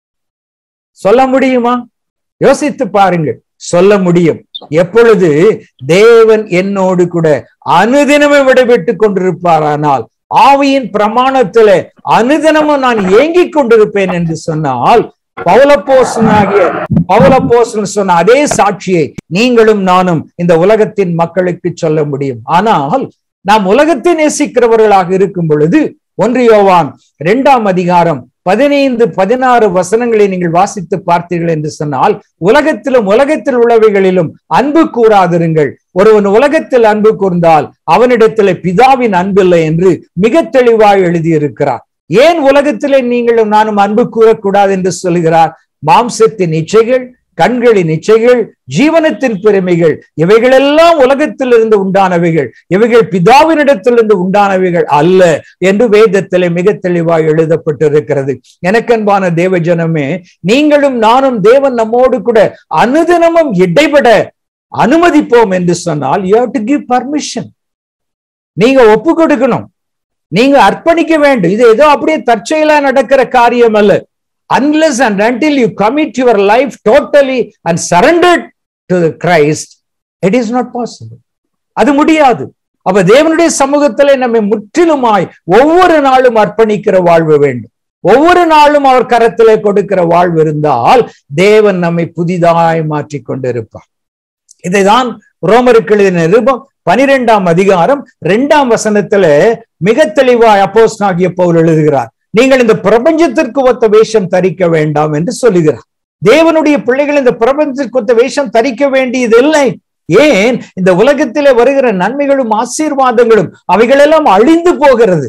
சொல்ல முடியுமா யோசித்து பாருங்கள் சொல்ல முடியும் எப்பொழுது தேவன் என்னோடு கூட அனுதினமும் விடைபெற்று கொண்டிருப்பாரானால் ஆவியின் பிரமாணத்தில அனுதினமும் நான் ஏங்கிக் கொண்டிருப்பேன் என்று சொன்னால் பௌலப்போசனாகிய பௌலப்போசன் சொன்ன அதே சாட்சியை நீங்களும் நானும் இந்த உலகத்தின் மக்களுக்கு சொல்ல முடியும் ஆனால் நாம் உலகத்தை நேசிக்கிறவர்களாக இருக்கும் பொழுது ஒன்று யோவான் இரண்டாம் அதிகாரம் பதினைந்து பதினாறு வசனங்களை நீங்கள் வாசித்து பார்த்தீர்கள் என்று சொன்னால் உலகத்திலும் உலகத்தில் உள்ளவைகளிலும் அன்பு கூறாதிருங்கள் ஒருவன் உலகத்தில் அன்பு கூர்ந்தால் அவனிடத்தில் பிதாவின் அன்பில்லை என்று மிக தெளிவாய் எழுதியிருக்கிறார் ஏன் உலகத்திலே நீங்களும் நானும் அன்பு கூறக்கூடாது என்று சொல்கிறார் மாம்சத்தின் இச்சைகள் கண்களின் இச்சைகள் ஜீவனத்தின் பெருமைகள் இவைகளெல்லாம் உலகத்திலிருந்து உண்டானவைகள் இவைகள் பிதாவினிடத்திலிருந்து உண்டானவைகள் அல்ல என்று வேதத்திலே மிக தெளிவாய் எழுதப்பட்டிருக்கிறது எனக்கன்பான தேவ ஜனமே நீங்களும் நானும் தேவன் நம்மோடு கூட அனுதினமும் இடைபட அனுமதிப்போம் என்று சொன்னால் you have to give permission நீங்க ஒப்பு கொடுக்கணும் நீங்க அர்ப்பணிக்க வேண்டும் இது ஏதோ அப்படியே தற்செயலா நடக்கிற காரியம் அல்ல unless and until you commit your life totally and surrendered to the Christ, it is not possible. அது முடியாது அப்ப தேவனுடைய சமூகத்திலே நம்மை முற்றிலுமாய் ஒவ்வொரு நாளும் அர்ப்பணிக்கிற வாழ்வு வேண்டும் ஒவ்வொரு நாளும் அவர் கரத்திலே கொடுக்கிற வாழ்வு இருந்தால் தேவன் நம்மை புதிதாய் மாற்றி கொண்டிருப்பார் இதைதான் ரோமருக்கு எழுதின நிருபம் பனிரெண்டாம் அதிகாரம் இரண்டாம் வசனத்துல மிக தெளிவாய் அப்போஸ் ஆகிய பவுல் எழுதுகிறார் நீங்கள் இந்த பிரபஞ்சத்திற்கு ஒத்த வேஷம் தரிக்க வேண்டாம் என்று சொல்லுகிறார் தேவனுடைய பிள்ளைகள் இந்த பிரபஞ்சத்திற்கு ஒத்த வேஷம் தரிக்க வேண்டியதில்லை ஏன் இந்த உலகத்திலே வருகிற நன்மைகளும் ஆசீர்வாதங்களும் அவைகளெல்லாம் அழிந்து போகிறது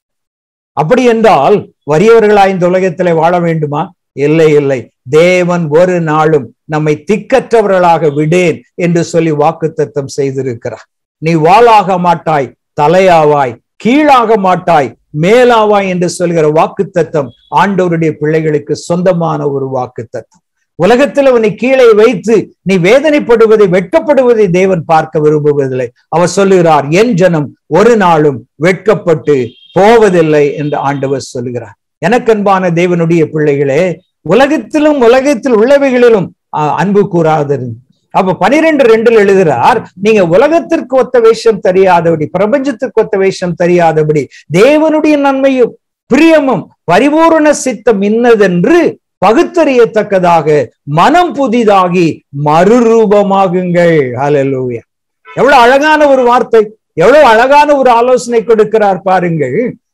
அப்படி என்றால் வறியவர்களா இந்த உலகத்திலே வாழ வேண்டுமா இல்லை இல்லை தேவன் ஒரு நாளும் நம்மை திக்கற்றவர்களாக விடேன் என்று சொல்லி வாக்குத்தத்தம் செய்திருக்கிறார் நீ வாளாக மாட்டாய் தலையாவாய் கீழாக மாட்டாய் மேலாவாய் என்று சொல்கிற வாக்குத்தத்தம் ஆண்டவருடைய பிள்ளைகளுக்கு சொந்தமான ஒரு வாக்குத்தத்தம் உலகத்தில் உன்னை கீழே வைத்து நீ வேதனைப்படுவதை வெட்கப்படுவதை தேவன் பார்க்க விரும்புவதில்லை அவர் சொல்லுகிறார் என் ஜனம் ஒரு நாளும் வெட்கப்பட்டு போவதில்லை என்று ஆண்டவர் சொல்லுகிறார் எனக்கன்பான தேவனுடைய பிள்ளைகளே உலகத்திலும் உலகத்தில் உள்ளவைகளிலும் அன்பு கூறாதிருந்து அப்ப பனிரெண்டு ரெண்டுல எழுதுறார் நீங்க உலகத்திற்கு ஒத்த வேஷம் தெரியாதபடி பிரபஞ்சத்திற்கு ஒத்த வேஷம் தெரியாதபடி தேவனுடைய நன்மையும் பிரியமும் பரிபூரண சித்தம் இன்னதென்று பகுத்தறியத்தக்கதாக மனம் புதிதாகி மறுரூபமாகுங்கள் ஹalleluya எவ்வளவு அழகான ஒரு வார்த்தை எவ்வளவு அழகான ஒரு ஆலோசனை கொடுக்கிறார் பாருங்கள்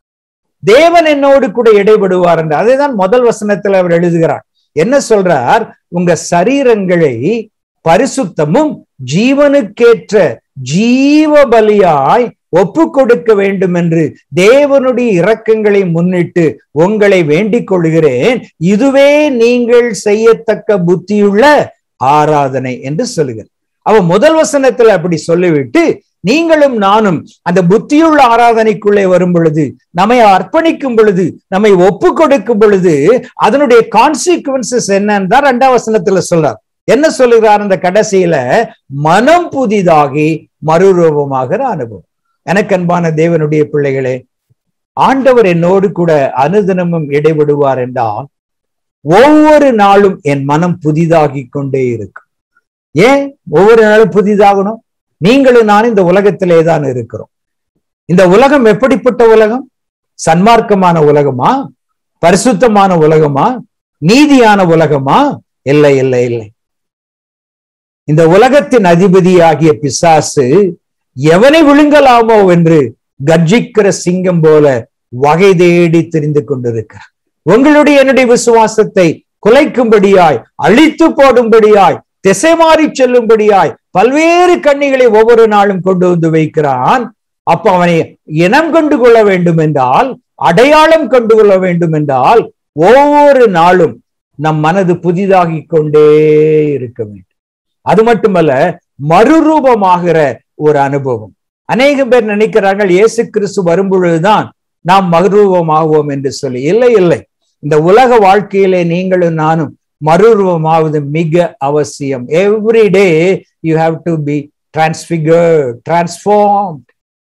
தேவன் என்னோடு கூட இடைபடுவார் என்று அதைதான் முதல் வசனத்தில் அவர் எழுதுகிறார் என்ன சொல்றார் உங்க சரீரங்களை பரிசுத்தமும் ஜீவனுக்கேற்ற ஜீவ பலியாய் ஒப்பு கொடுக்க வேண்டும் என்று தேவனுடைய இரக்கங்களை முன்னிட்டு உங்களை வேண்டிக் கொள்கிறேன் இதுவே நீங்கள் செய்யத்தக்க புத்தியுள்ள ஆராதனை என்று சொல்லுகிறார் அவ முதல் வசனத்துல அப்படி சொல்லிவிட்டு நீங்களும் நானும் அந்த புத்தியுள்ள ஆராதனைக்குள்ளே வரும் பொழுது நம்மை அர்ப்பணிக்கும் பொழுது நம்மை ஒப்பு கொடுக்கும் பொழுது அதனுடைய கான்சிக்வன்சஸ் என்னன்னு தான் ரெண்டாம் வசனத்துல சொல்றார் என்ன சொல்லுகிறார் அந்த கடைசியில மனம் புதிதாகி மறுரூபமாகிற அனுபவம் எனக்கு அன்பான தேவனுடைய பிள்ளைகளே ஆண்டவர் என்னோடு கூட அனுதினமும் இடைவிடுவார் என்றால் ஒவ்வொரு நாளும் என் மனம் புதிதாகி கொண்டே இருக்கும் ஏன் ஒவ்வொரு நாளும் புதிதாகணும் நீங்களும் நான் இந்த உலகத்திலே தான் இருக்கிறோம் இந்த உலகம் எப்படிப்பட்ட உலகம் சன்மார்க்கமான உலகமா பரிசுத்தமான உலகமா நீதியான உலகமா இல்லை இல்லை இல்லை இந்த உலகத்தின் அதிபதியாகிய பிசாசு எவனை விழுங்கலாமோ என்று கர்ஜிக்கிற சிங்கம் போல வகை தேடி தெரிந்து கொண்டிருக்கிறார் உங்களுடைய என்னுடைய விசுவாசத்தை குலைக்கும்படியாய் அழித்து போடும்படியாய் திசை மாறி செல்லும்படியாய் பல்வேறு கண்ணிகளை ஒவ்வொரு நாளும் கொண்டு வந்து வைக்கிறான் அப்ப அவனை இனம் கண்டு கொள்ள வேண்டும் என்றால் அடையாளம் கண்டு கொள்ள வேண்டும் என்றால் ஒவ்வொரு நாளும் நம் மனது புதிதாகி கொண்டே இருக்க வேண்டும் அது மட்டுமல்ல மறுரூபமாகிற ஒரு அனுபவம் அநேக பேர் நினைக்கிறார்கள் இயேசு கிறிஸ்து வரும்பொழுதுதான் நாம் மறுரூபமாகுவோம் என்று சொல்லி இல்லை இல்லை இந்த உலக வாழ்க்கையிலே நீங்களும் நானும் மறுரூபமாவது மிக அவசியம் every day you have to be transfigure transform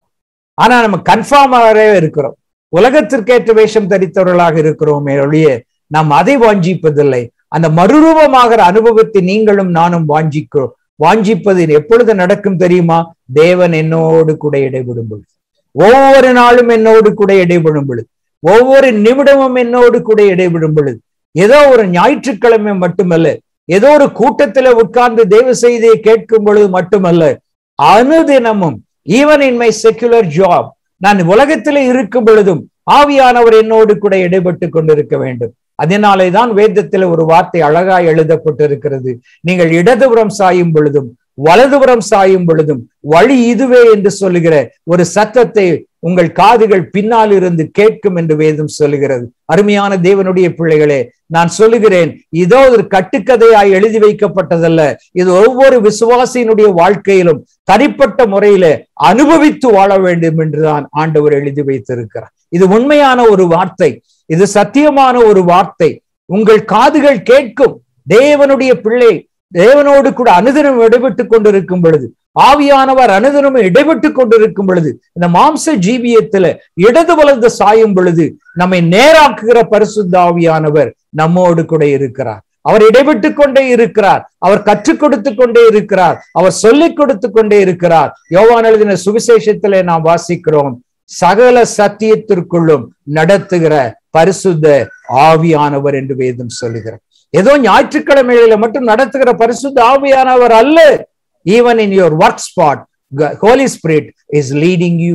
ஆனா நம்ம கன்ஃபார்மாகவே இருக்கிறோம் உலகத்திற்கேற்ற வேஷம் தரித்தவர்களாக இருக்கிறோமே ஒழிய நாம் அதை வாஞ்சிப்பதில்லை அந்த மறுரூபமாகிற அனுபவத்தை நீங்களும் நானும் வாஞ்சிக்கிறோம் வாஞ்சிப்பது எப்பொழுது நடக்கும் தெரியுமா தேவன் என்னோடு கூட இடைபடும் பொழுது ஒவ்வொரு நாளும் என்னோடு கூட இடைபடும் பொழுது ஒவ்வொரு நிமிடமும் என்னோடு கூட இடைபடும் பொழுது ஏதோ ஒரு ஞாயிற்றுக்கிழமை மட்டுமல்ல ஏதோ ஒரு கூட்டத்துல உட்கார்ந்து தேவ செய்தியை கேட்கும் பொழுது மட்டுமல்ல அனுதினமும் even in my secular job நான் உலகத்திலே இருக்கும் பொழுதும் ஆவியானவர் என்னோடு கூட இடைப்பட்டு கொண்டிருக்க வேண்டும் அதனாலே தான் வேதத்தில் ஒரு வார்த்தை அழகாய் எழுதப்பட்டிருக்கிறது நீங்கள் இடதுபுறம் சாயும் பொழுதும் வலதுபுறம் சாயும் பொழுதும் வழி இதுவே என்று சொல்லுகிற ஒரு சத்தத்தை உங்கள் காதுகள் பின்னால் இருந்து கேட்கும் என்று வேதம் சொல்லுகிறது அருமையான தேவனுடைய பிள்ளைகளே நான் சொல்லுகிறேன் இதோ ஒரு கட்டுக்கதையாய் எழுதி வைக்கப்பட்டதல்ல இது ஒவ்வொரு விசுவாசியினுடைய வாழ்க்கையிலும் தனிப்பட்ட முறையில அனுபவித்து வாழ வேண்டும் என்றுதான் ஆண்டவர் எழுதி வைத்திருக்கிறார் இது உண்மையான ஒரு வார்த்தை இது சத்தியமான ஒரு வார்த்தை உங்கள் காதுகள் கேட்கும் தேவனுடைய பிள்ளை தேவனோடு கூட அனுதினம் இடைபெற்றுக் கொண்டிருக்கும் பொழுது ஆவியானவர் அனுதினமும் இடைபெற்றுக் கொண்டிருக்கும் பொழுது இந்த மாம்ச ஜீவியத்துல இடது வலது சாயும் பொழுது நம்மை நேராக்குகிற பரிசுத்த ஆவியானவர் நம்மோடு கூட இருக்கிறார் அவர் இடைபெற்றுக் கொண்டே இருக்கிறார் அவர் கற்றுக் கொடுத்து கொண்டே இருக்கிறார் அவர் சொல்லிக் கொடுத்து கொண்டே இருக்கிறார் யோவான் எழுதின சுவிசேஷத்திலே நாம் வாசிக்கிறோம் சகல சத்தியத்திற்குள்ளும் நடத்துகிற பரிசுத்த ஆவியானவர் என்று வேதம் சொல்லுகிறார் ஏதோ ஞாயிற்றுக்கிழமைகளில மட்டும் நடத்துகிற பரிசுத்த ஆவியானவர் அல்ல even in your work spot holy spirit is leading you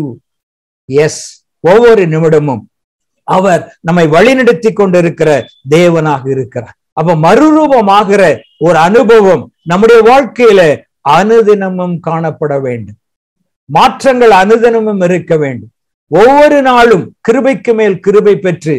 yes ஒவ்வொரு நிமிடமும் அவர் நம்மை வழிநடத்தி கொண்டிருக்கிற தேவனாக இருக்கிறார் அப்ப மறுரூபமாகிற ஒரு அனுபவம் நம்முடைய வாழ்க்கையில அனுதினமும் காணப்பட வேண்டும் மாற்றங்கள் அனுதினமும் இருக்க வேண்டும் ஒவ்வொரு நாளும் கிருபைக்கு மேல் கிருபை பெற்று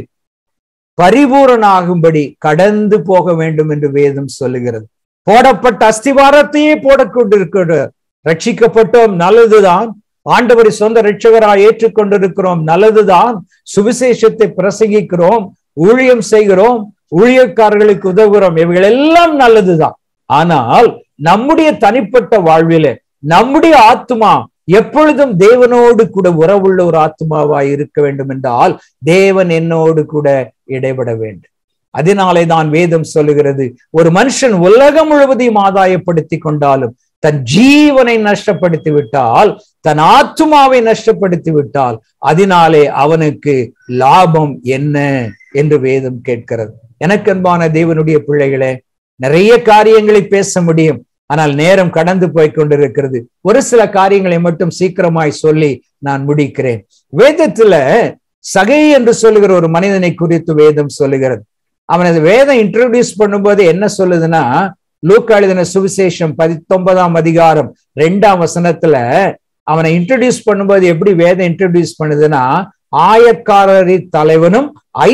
பரிபூரணாகும்படி கடந்து போக வேண்டும் என்று வேதம் சொல்லுகிறது போடப்பட்ட அஸ்திவாரத்தையே போடக்கொண்டிருக்கிற ரட்சிக்கப்பட்டோம் நல்லதுதான் ஆண்டவரை சொந்த ரட்சகராய் ஏற்றுக்கொண்டிருக்கிறோம் நல்லதுதான் சுவிசேஷத்தை பிரசங்கிக்கிறோம் ஊழியம் செய்கிறோம் ஊழியக்காரர்களுக்கு உதவுகிறோம் இவைகள் எல்லாம் நல்லதுதான் ஆனால் நம்முடைய தனிப்பட்ட வாழ்வில நம்முடைய ஆத்மா எப்பொழுதும் தேவனோடு கூட உறவுள்ள ஒரு ஆத்மாவாய் இருக்க வேண்டும் என்றால் தேவன் என்னோடு கூட இடைபட வேண்டும் அதனாலே தான் வேதம் சொல்லுகிறது ஒரு மனுஷன் உலகம் முழுவதையும் ஆதாயப்படுத்தி கொண்டாலும் தன் ஜீவனை நஷ்டப்படுத்தி விட்டால் தன் ஆத்மாவை நஷ்டப்படுத்தி விட்டால் அதனாலே அவனுக்கு லாபம் என்ன என்று வேதம் கேட்கிறது எனக்கு அன்பான தேவனுடைய பிள்ளைகளே நிறைய காரியங்களை பேச முடியும் ஆனால் நேரம் கடந்து போய் கொண்டிருக்கிறது ஒரு சில காரியங்களை மட்டும் சீக்கிரமாய் சொல்லி நான் முடிக்கிறேன் வேதத்துல சகை என்று சொல்லுகிற ஒரு மனிதனை குறித்து வேதம் சொல்லுகிறது அவனது வேதம் இன்ட்ரோடியூஸ் பண்ணும்போது என்ன சொல்லுதுன்னா லூக்கா எழுதின சுவிசேஷம் பதித்தொன்பதாம் அதிகாரம் ரெண்டாம் வசனத்துல அவனை இன்ட்ரடியூஸ் பண்ணும்போது எப்படி வேதம் இன்ட்ரடியூஸ் பண்ணுதுன்னா ஆயக்காரரின் தலைவனும்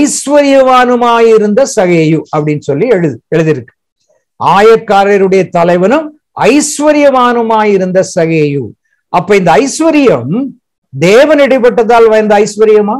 ஐஸ்வர்யவானுமாயிருந்த சகையு அப்படின்னு சொல்லி எழுது எழுதியிருக்கு ஆயக்காரருடைய தலைவனும் ஐஸ்வர்யவானுமாயிருந்த சகையு அப்ப இந்த ஐஸ்வர்யம் தேவன் இடைப்பட்டதால் வந்த ஐஸ்வர்யமா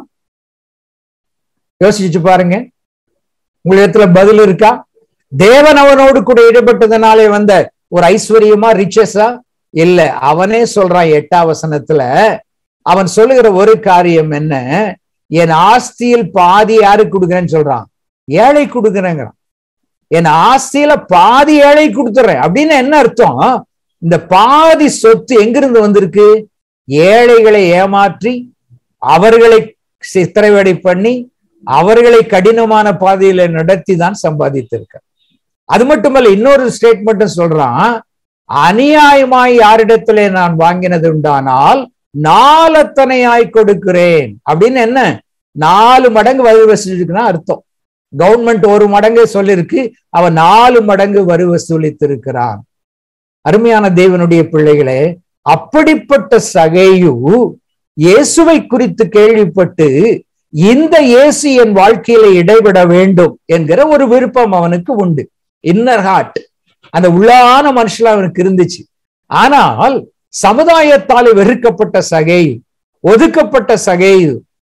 யோசிச்சு பாருங்க உங்களிடத்துல பதில் இருக்கா தேவன் அவனோடு கூட ஈடுபட்டதுனாலே வந்த ஒரு ஐஸ்வர்யமா ரிச்சஸா இல்ல அவனே சொல்றான் எட்டாம் வசனத்துல அவன் சொல்லுகிற ஒரு காரியம் என்ன என் ஆஸ்தியில் பாதி யாருக்கு கொடுக்குறேன்னு சொல்றான் ஏழை கொடுக்குறேங்கிறான் என் ஆஸ்தியில பாதி ஏழை கொடுத்துறேன் அப்படின்னு என்ன அர்த்தம் இந்த பாதி சொத்து எங்கிருந்து வந்திருக்கு ஏழைகளை ஏமாற்றி அவர்களை சித்திரவடை பண்ணி அவர்களை கடினமான பாதையில நடத்தி தான் சம்பாதித்திருக்க அது மட்டுமல்ல இன்னொரு ஸ்டேட்மெண்ட் சொல்றான் அநியாயமாய் யாரிடத்திலே நான் வாங்கினது உண்டானால் நாலத்தனையாய் கொடுக்கிறேன் அப்படின்னு என்ன நாலு மடங்கு வரி வசூலிக்குன்னா அர்த்தம் கவர்மெண்ட் ஒரு மடங்கு சொல்லிருக்கு அவன் நாலு மடங்கு வரி வசூலித்திருக்கிறான் அருமையான தேவனுடைய பிள்ளைகளே அப்படிப்பட்ட சகையு இயேசுவை குறித்து கேள்விப்பட்டு இந்த இயேசு என் வாழ்க்கையில இடைவிட வேண்டும் என்கிற ஒரு விருப்பம் அவனுக்கு உண்டு இன்னர் ஹார்ட் அந்த உள்ளான மனுஷன் அவனுக்கு இருந்துச்சு ஆனால் சமுதாயத்தால் வெறுக்கப்பட்ட சகையு ஒதுக்கப்பட்ட சகையு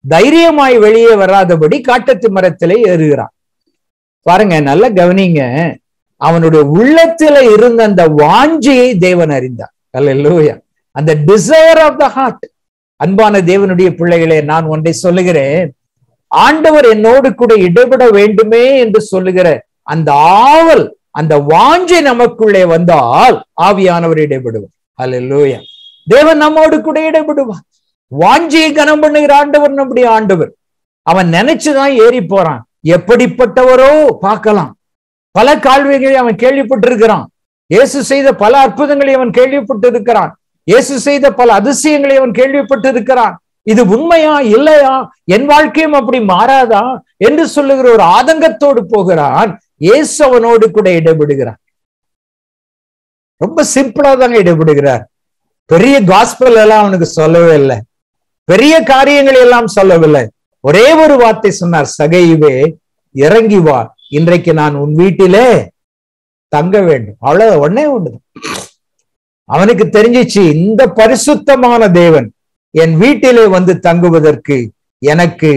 தைரியமாய் வெளியே வராதபடி காட்டத்து மரத்திலே ஏறுகிறான் பாருங்க நல்ல கவனிங்க அவனுடைய உள்ளத்துல இருந்த அந்த வாஞ்சியை தேவன் அறிந்தார் அல்ல அந்த டிசைர் ஆஃப் த ஹார்ட் அன்பான தேவனுடைய பிள்ளைகளே நான் ஒன்றை சொல்லுகிறேன் ஆண்டவர் என்னோடு கூட இடைபட வேண்டுமே என்று சொல்லுகிற அந்த ஆவல் அந்த வாஞ்சை நமக்குள்ளே வந்தால் ஆவியானவர் இடைபடுவார் அல்ல தேவன் நம்மோடு கூட இடைபடுவார் வாஞ்சியை கனம் பண்ணுகிற ஆண்டவர் நம்முடைய ஆண்டவர் அவன் நினைச்சுதான் ஏறி போறான் எப்படிப்பட்டவரோ பார்க்கலாம் பல கால்விகளை அவன் கேள்விப்பட்டிருக்கிறான் இயேசு செய்த பல அற்புதங்களை அவன் கேள்விப்பட்டிருக்கிறான் இயேசு செய்த பல அதிசயங்களை அவன் கேள்விப்பட்டிருக்கிறான் இது உண்மையா இல்லையா என் வாழ்க்கையும் அப்படி மாறாதா என்று சொல்லுகிற ஒரு ஆதங்கத்தோடு போகிறான் இயேசு அவனோடு கூட இடைபடுகிறான் ரொம்ப சிம்பிளா தாங்க இடைபடுகிறார் பெரிய காஸ்பல் எல்லாம் அவனுக்கு சொல்லவே இல்லை பெரிய காரியங்களை எல்லாம் சொல்லவில்லை ஒரே ஒரு வார்த்தை சொன்னார் சகையுவே இறங்கி வா இன்றைக்கு நான் உன் வீட்டிலே தங்க வேண்டும் அவ்வளவு ஒன்னே ஒண்ணுதான் அவனுக்கு தெரிஞ்சிச்சு இந்த பரிசுத்தமான தேவன் என் வீட்டிலே வந்து தங்குவதற்கு எனக்கு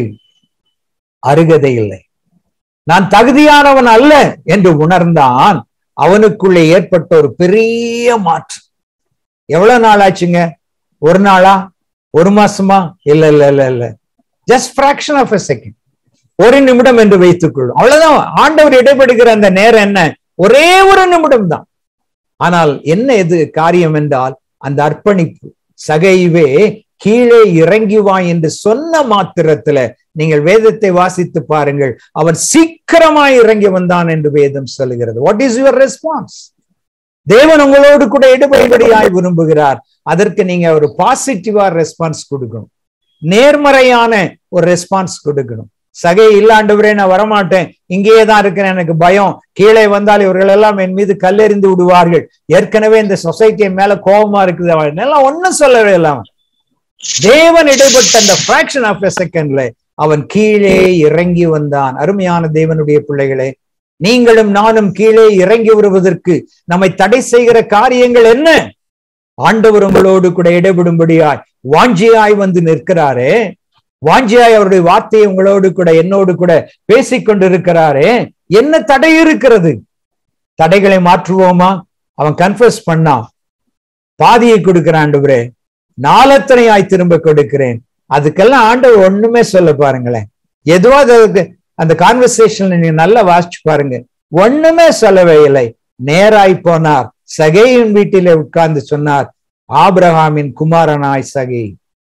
அருகதை இல்லை நான் தகுதியானவன் அல்ல என்று உணர்ந்தான் அவனுக்குள்ளே ஏற்பட்ட ஒரு பெரிய மாற்றம் எவ்வளவு நாள் ஆச்சுங்க ஒரு நாளா ஒரு மாசமா இல்ல இல்ல இல்ல இல்ல just fraction of a second ஒரு நிமிடம் என்று வைத்துக் கொள்ளும் அவ்வளவுதான் ஆண்டவர் இடைபடுகிற அந்த நேரம் என்ன ஒரே ஒரு நிமிடம் தான் ஆனால் என்ன எது காரியம் என்றால் அந்த அர்ப்பணிப்பு சகைவே கீழே இறங்கி வா என்று சொன்ன மாத்திரத்துல நீங்கள் வேதத்தை வாசித்து பாருங்கள் அவன் சீக்கிரமாய் இறங்கி வந்தான் என்று வேதம் சொல்லுகிறது வாட் இஸ் யுவர் ரெஸ்பான்ஸ் தேவன் உங்களோடு கூட இடுபடியாய் விரும்புகிறார் அதற்கு நீங்க ஒரு பாசிட்டிவா ரெஸ்பான்ஸ் கொடுக்கணும் நேர்மறையான ஒரு ரெஸ்பான்ஸ் கொடுக்கணும் சகை இல்லாண்டவரே நான் வரமாட்டேன் இங்கேயே தான் இருக்கிறேன் எனக்கு பயம் கீழே வந்தால் இவர்கள் எல்லாம் என் மீது கல்லெறிந்து விடுவார்கள் ஏற்கனவே இந்த சொசைட்டி மேல கோபமா இருக்குது எல்லாம் ஒன்னும் சொல்லவே இல்லாம தேவன் இடைப்பட்ட அந்த பிராக்ஷன் ஆஃப் எ செகண்ட்ல அவன் கீழே இறங்கி வந்தான் அருமையான தேவனுடைய பிள்ளைகளே நீங்களும் நானும் கீழே இறங்கி வருவதற்கு நம்மை தடை செய்கிற காரியங்கள் என்ன ஆண்டவர் உங்களோடு கூட இடைபடும்படியாய் வாஞ்சியாய் வந்து நிற்கிறாரே வாஞ்சியாய் அவருடைய வார்த்தையை உங்களோடு கூட என்னோடு கூட பேசிக் கொண்டிருக்கிறாரே என்ன தடை இருக்கிறது தடைகளை மாற்றுவோமா அவன் கன்ஃபர்ஸ் பண்ணான் பாதியை கொடுக்கிறான் ஆண்டவரே நாலத்தனையாய் திரும்ப கொடுக்கிறேன் அதுக்கெல்லாம் ஆண்டவர் ஒண்ணுமே சொல்ல பாருங்களேன் எதுவாக அந்த கான்வர்சேஷன்ல நீங்க நல்லா வாசிச்சு பாருங்க ஒண்ணுமே சொல்லவே இல்லை நேராய் போனார் சகையின் வீட்டிலே உட்கார்ந்து சொன்னார் ஆபிரகாமின் குமாரனாய் சகை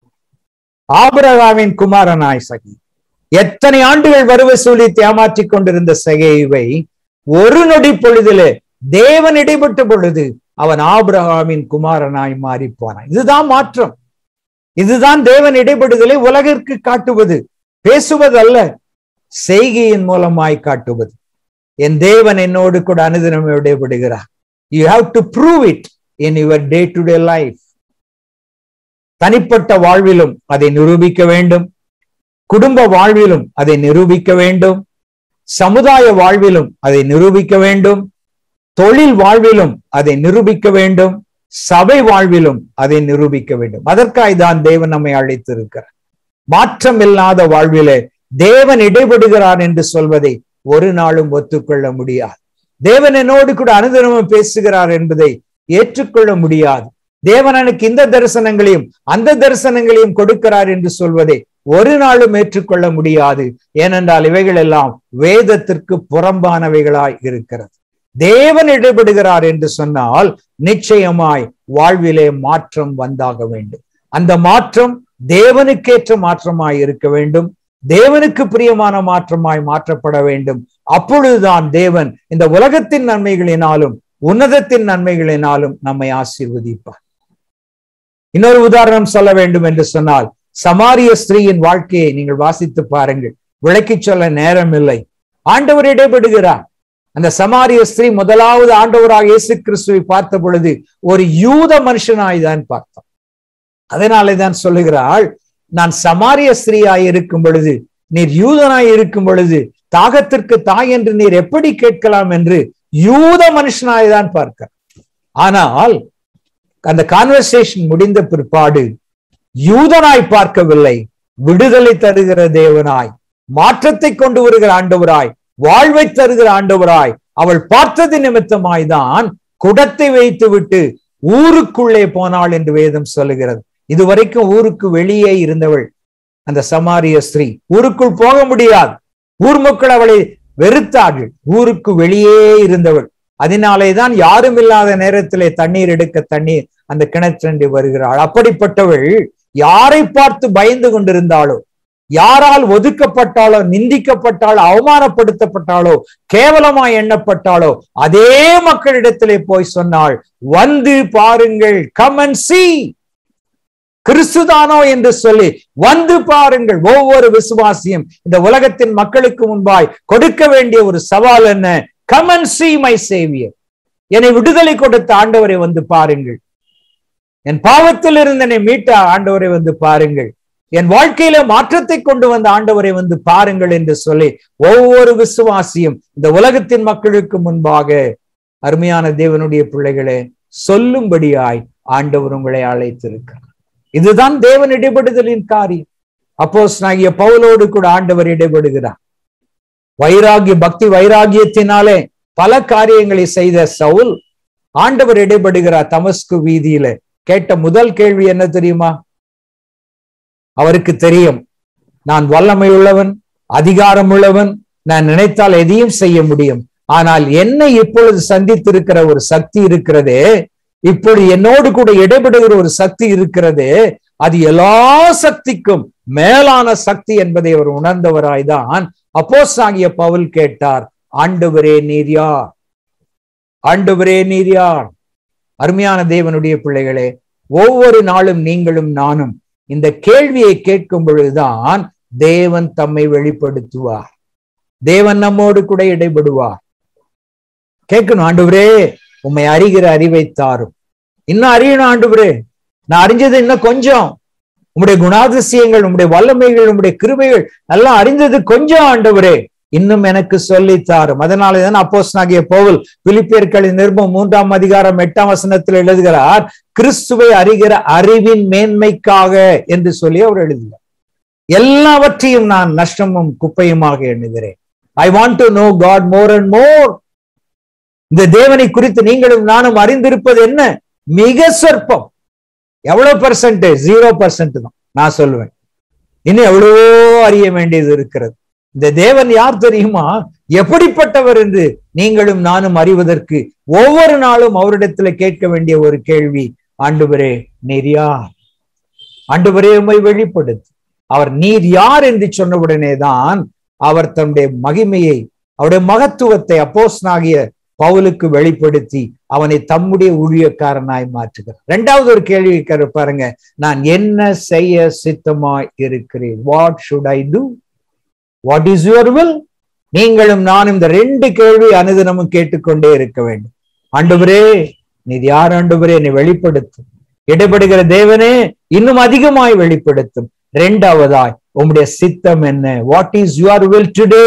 ஆபிரகாமின் குமாரனாய் சகி எத்தனை ஆண்டுகள் வருவ சொல்லி ஏமாற்றிக் கொண்டிருந்த சகைவை ஒரு நொடி பொழுதிலே தேவன் இடைப்பட்ட பொழுது அவன் ஆபிரகாமின் குமாரனாய் மாறி போனான் இதுதான் மாற்றம் இதுதான் தேவன் இடைப்படுதலை உலகிற்கு காட்டுவது பேசுவதல்ல செய்கையின் மூலமாய் காட்டுவது என் தேவன் என்னோடு கூட அனுதினம் இடைப்படுகிறார் you have to prove it in your day to day life தனிப்பட்ட வாழ்விலும் அதை நிரூபிக்க வேண்டும் குடும்ப வாழ்விலும் அதை நிரூபிக்க வேண்டும் சமுதாய வாழ்விலும் அதை நிரூபிக்க வேண்டும் தொழில் வாழ்விலும் அதை நிரூபிக்க வேண்டும் சபை வாழ்விலும் அதை நிரூபிக்க வேண்டும் அதற்காய் தான் தேவன் நம்மை அழைத்திருக்கிறார் மாற்றம் இல்லாத வாழ்விலே தேவன் இடைபடுகிறார் என்று சொல்வதை ஒரு நாளும் ஒத்துக்கொள்ள முடியாது தேவன் என்னோடு கூட அனுதினமும் பேசுகிறார் என்பதை ஏற்றுக்கொள்ள முடியாது தேவன் எனக்கு இந்த தரிசனங்களையும் அந்த தரிசனங்களையும் கொடுக்கிறார் என்று சொல்வதை ஒரு நாளும் ஏற்றுக்கொள்ள முடியாது ஏனென்றால் இவைகள் எல்லாம் வேதத்திற்கு புறம்பானவைகளாய் இருக்கிறது தேவன் இடைபடுகிறார் என்று சொன்னால் நிச்சயமாய் வாழ்விலே மாற்றம் வந்தாக வேண்டும் அந்த மாற்றம் தேவனுக்கேற்ற மாற்றமாய் இருக்க வேண்டும் தேவனுக்கு பிரியமான மாற்றமாய் மாற்றப்பட வேண்டும் அப்பொழுதுதான் தேவன் இந்த உலகத்தின் நன்மைகளினாலும் உன்னதத்தின் நன்மைகளினாலும் நம்மை ஆசீர்வதிப்பார் இன்னொரு உதாரணம் சொல்ல வேண்டும் என்று சொன்னால் சமாரிய ஸ்திரீயின் வாழ்க்கையை நீங்கள் வாசித்து பாருங்கள் விளக்கி சொல்ல நேரம் இல்லை ஆண்டவர் இடைபடுகிறார் அந்த சமாரிய ஸ்திரீ முதலாவது ஆண்டவராக இயேசு கிறிஸ்துவை பார்த்த பொழுது ஒரு யூத மனுஷனாய் தான் பார்த்தான் அதனாலே தான் சொல்லுகிறாள் நான் சமாரிய ஸ்திரீயாய் இருக்கும் பொழுது நீர் யூதனாய் இருக்கும் பொழுது தாகத்திற்கு தாய் என்று நீர் எப்படி கேட்கலாம் என்று யூத மனுஷனாய் தான் பார்க்க ஆனால் அந்த கான்வர்சேஷன் முடிந்த பிற்பாடு யூதனாய் பார்க்கவில்லை விடுதலை தருகிற தேவனாய் மாற்றத்தை கொண்டு வருகிற ஆண்டவராய் வாழ்வை தருகிற ஆண்டவராய் அவள் பார்த்தது நிமித்தமாய் தான் குடத்தை வைத்து விட்டு ஊருக்குள்ளே போனாள் என்று வேதம் சொல்லுகிறது இதுவரைக்கும் ஊருக்கு வெளியே இருந்தவள் அந்த சமாரிய ஸ்திரீ ஊருக்குள் போக முடியாது ஊர் மக்கள் அவளை வெறுத்தார்கள் ஊருக்கு வெளியே இருந்தவள் அதனாலேதான் யாரும் இல்லாத நேரத்திலே தண்ணீர் எடுக்க தண்ணீர் அந்த கிணற்றண்டி வருகிறாள் அப்படிப்பட்டவள் யாரை பார்த்து பயந்து கொண்டிருந்தாளோ யாரால் ஒதுக்கப்பட்டாலோ நிந்திக்கப்பட்டாலோ அவமானப்படுத்தப்பட்டாலோ கேவலமா எண்ணப்பட்டாலோ அதே மக்களிடத்திலே போய் சொன்னாள் வந்து பாருங்கள் கமன் சி கிறிஸ்துதானோ என்று சொல்லி வந்து பாருங்கள் ஒவ்வொரு விசுவாசியும் இந்த உலகத்தின் மக்களுக்கு முன்பாய் கொடுக்க வேண்டிய ஒரு சவால் என்ன கமன் சி மை சேவியர் என்னை விடுதலை கொடுத்த ஆண்டவரை வந்து பாருங்கள் என் பாவத்தில் இருந்து என்னை மீட்ட ஆண்டவரை வந்து பாருங்கள் என் வாழ்க்கையில மாற்றத்தை கொண்டு வந்த ஆண்டவரை வந்து பாருங்கள் என்று சொல்லி ஒவ்வொரு விசுவாசியும் இந்த உலகத்தின் மக்களுக்கு முன்பாக அருமையான தேவனுடைய பிள்ளைகளே சொல்லும்படியாய் ஆண்டவர் உங்களை அழைத்திருக்கிறார் இதுதான் தேவன் இடைபடுதலின் காரியம் அப்போஸ் நாகிய பவுலோடு கூட ஆண்டவர் இடைபடுகிறார் வைராகிய பக்தி வைராகியத்தினாலே பல காரியங்களை செய்த சவுல் ஆண்டவர் இடைபடுகிறார் தமஸ்கு வீதியில கேட்ட முதல் கேள்வி என்ன தெரியுமா அவருக்கு தெரியும் நான் வல்லமை உள்ளவன் அதிகாரம் உள்ளவன் நான் நினைத்தால் எதையும் செய்ய முடியும் ஆனால் என்னை இப்பொழுது சந்தித்திருக்கிற ஒரு சக்தி இருக்கிறதே இப்பொழுது என்னோடு கூட இடைபடுகிற ஒரு சக்தி இருக்கிறது அது எல்லா சக்திக்கும் மேலான சக்தி என்பதை அவர் உணர்ந்தவராய்தான் அப்போஸ் ஆகிய பவுல் கேட்டார் ஆண்டவரே நீர் யார் ஆண்டவரே நீர் யார் அருமையான தேவனுடைய பிள்ளைகளே ஒவ்வொரு நாளும் நீங்களும் நானும் இந்த கேள்வியை கேட்கும் பொழுதுதான் தேவன் தம்மை வெளிப்படுத்துவார் தேவன் நம்மோடு கூட இடைபடுவார் கேட்கணும் ஆண்டவரே உண்மை அறிகிற அறிவை தாரும் இன்னும் அறியணும் ஆண்டவரே நான் அறிஞ்சது இன்னும் கொஞ்சம் உங்களுடைய குணாதிசயங்கள் உங்களுடைய வல்லமைகள் உங்களுடைய கிருபைகள் எல்லாம் அறிந்தது கொஞ்சம் ஆண்டவரே இன்னும் எனக்கு சொல்லி தாரும் அதனாலதான் அப்போஸ் நாகிய போவல் பிலிப்பியர்களின் நிருபம் மூன்றாம் அதிகாரம் எட்டாம் வசனத்தில் எழுதுகிறார் கிறிஸ்துவை அறிகிற அறிவின் மேன்மைக்காக என்று சொல்லி அவர் எழுதுகிறார் எல்லாவற்றையும் நான் நஷ்டமும் குப்பையுமாக எண்ணுகிறேன் I want to know God more and more இந்த தேவனை குறித்து நீங்களும் நானும் அறிந்திருப்பது என்ன மிக சொற்பம் எவ்வளவு பர்சன்டேஜ் ஜீரோ பர்சன்ட் தான் நான் சொல்லுவேன் இன்னும் எவ்வளவோ அறிய வேண்டியது இருக்கிறது இந்த தேவன் யார் தெரியுமா எப்படிப்பட்டவர் என்று நீங்களும் நானும் அறிவதற்கு ஒவ்வொரு நாளும் அவரிடத்துல கேட்க வேண்டிய ஒரு கேள்வி ஆண்டுவரே நீர் யார் ஆண்டுவரே உண்மை வெளிப்படுத்து அவர் நீர் யார் என்று சொன்னவுடனே தான் அவர் தன்னுடைய மகிமையை அவருடைய மகத்துவத்தை அப்போஸ்னாகிய பவுலுக்கு வெளிப்படுத்தி அவனை தம்முடைய ஊழியக்காரனாய் மாற்றுகிறார் இரண்டாவது ஒரு கேள்வி பாருங்க நான் என்ன செய்ய சித்தமாய் இருக்கிறேன் what should I do what is your will நீங்களும் நானும் இந்த ரெண்டு கேள்வி அனுதினமும் கேட்டுக்கொண்டே இருக்க வேண்டும் ஆண்டவரே நீ யார் ஆண்டவரே என்னை வெளிப்படுத்தும் இடைப்படுகிற தேவனே இன்னும் அதிகமாய் வெளிப்படுத்தும் இரண்டாவதாய் உம்முடைய சித்தம் என்ன what is your will today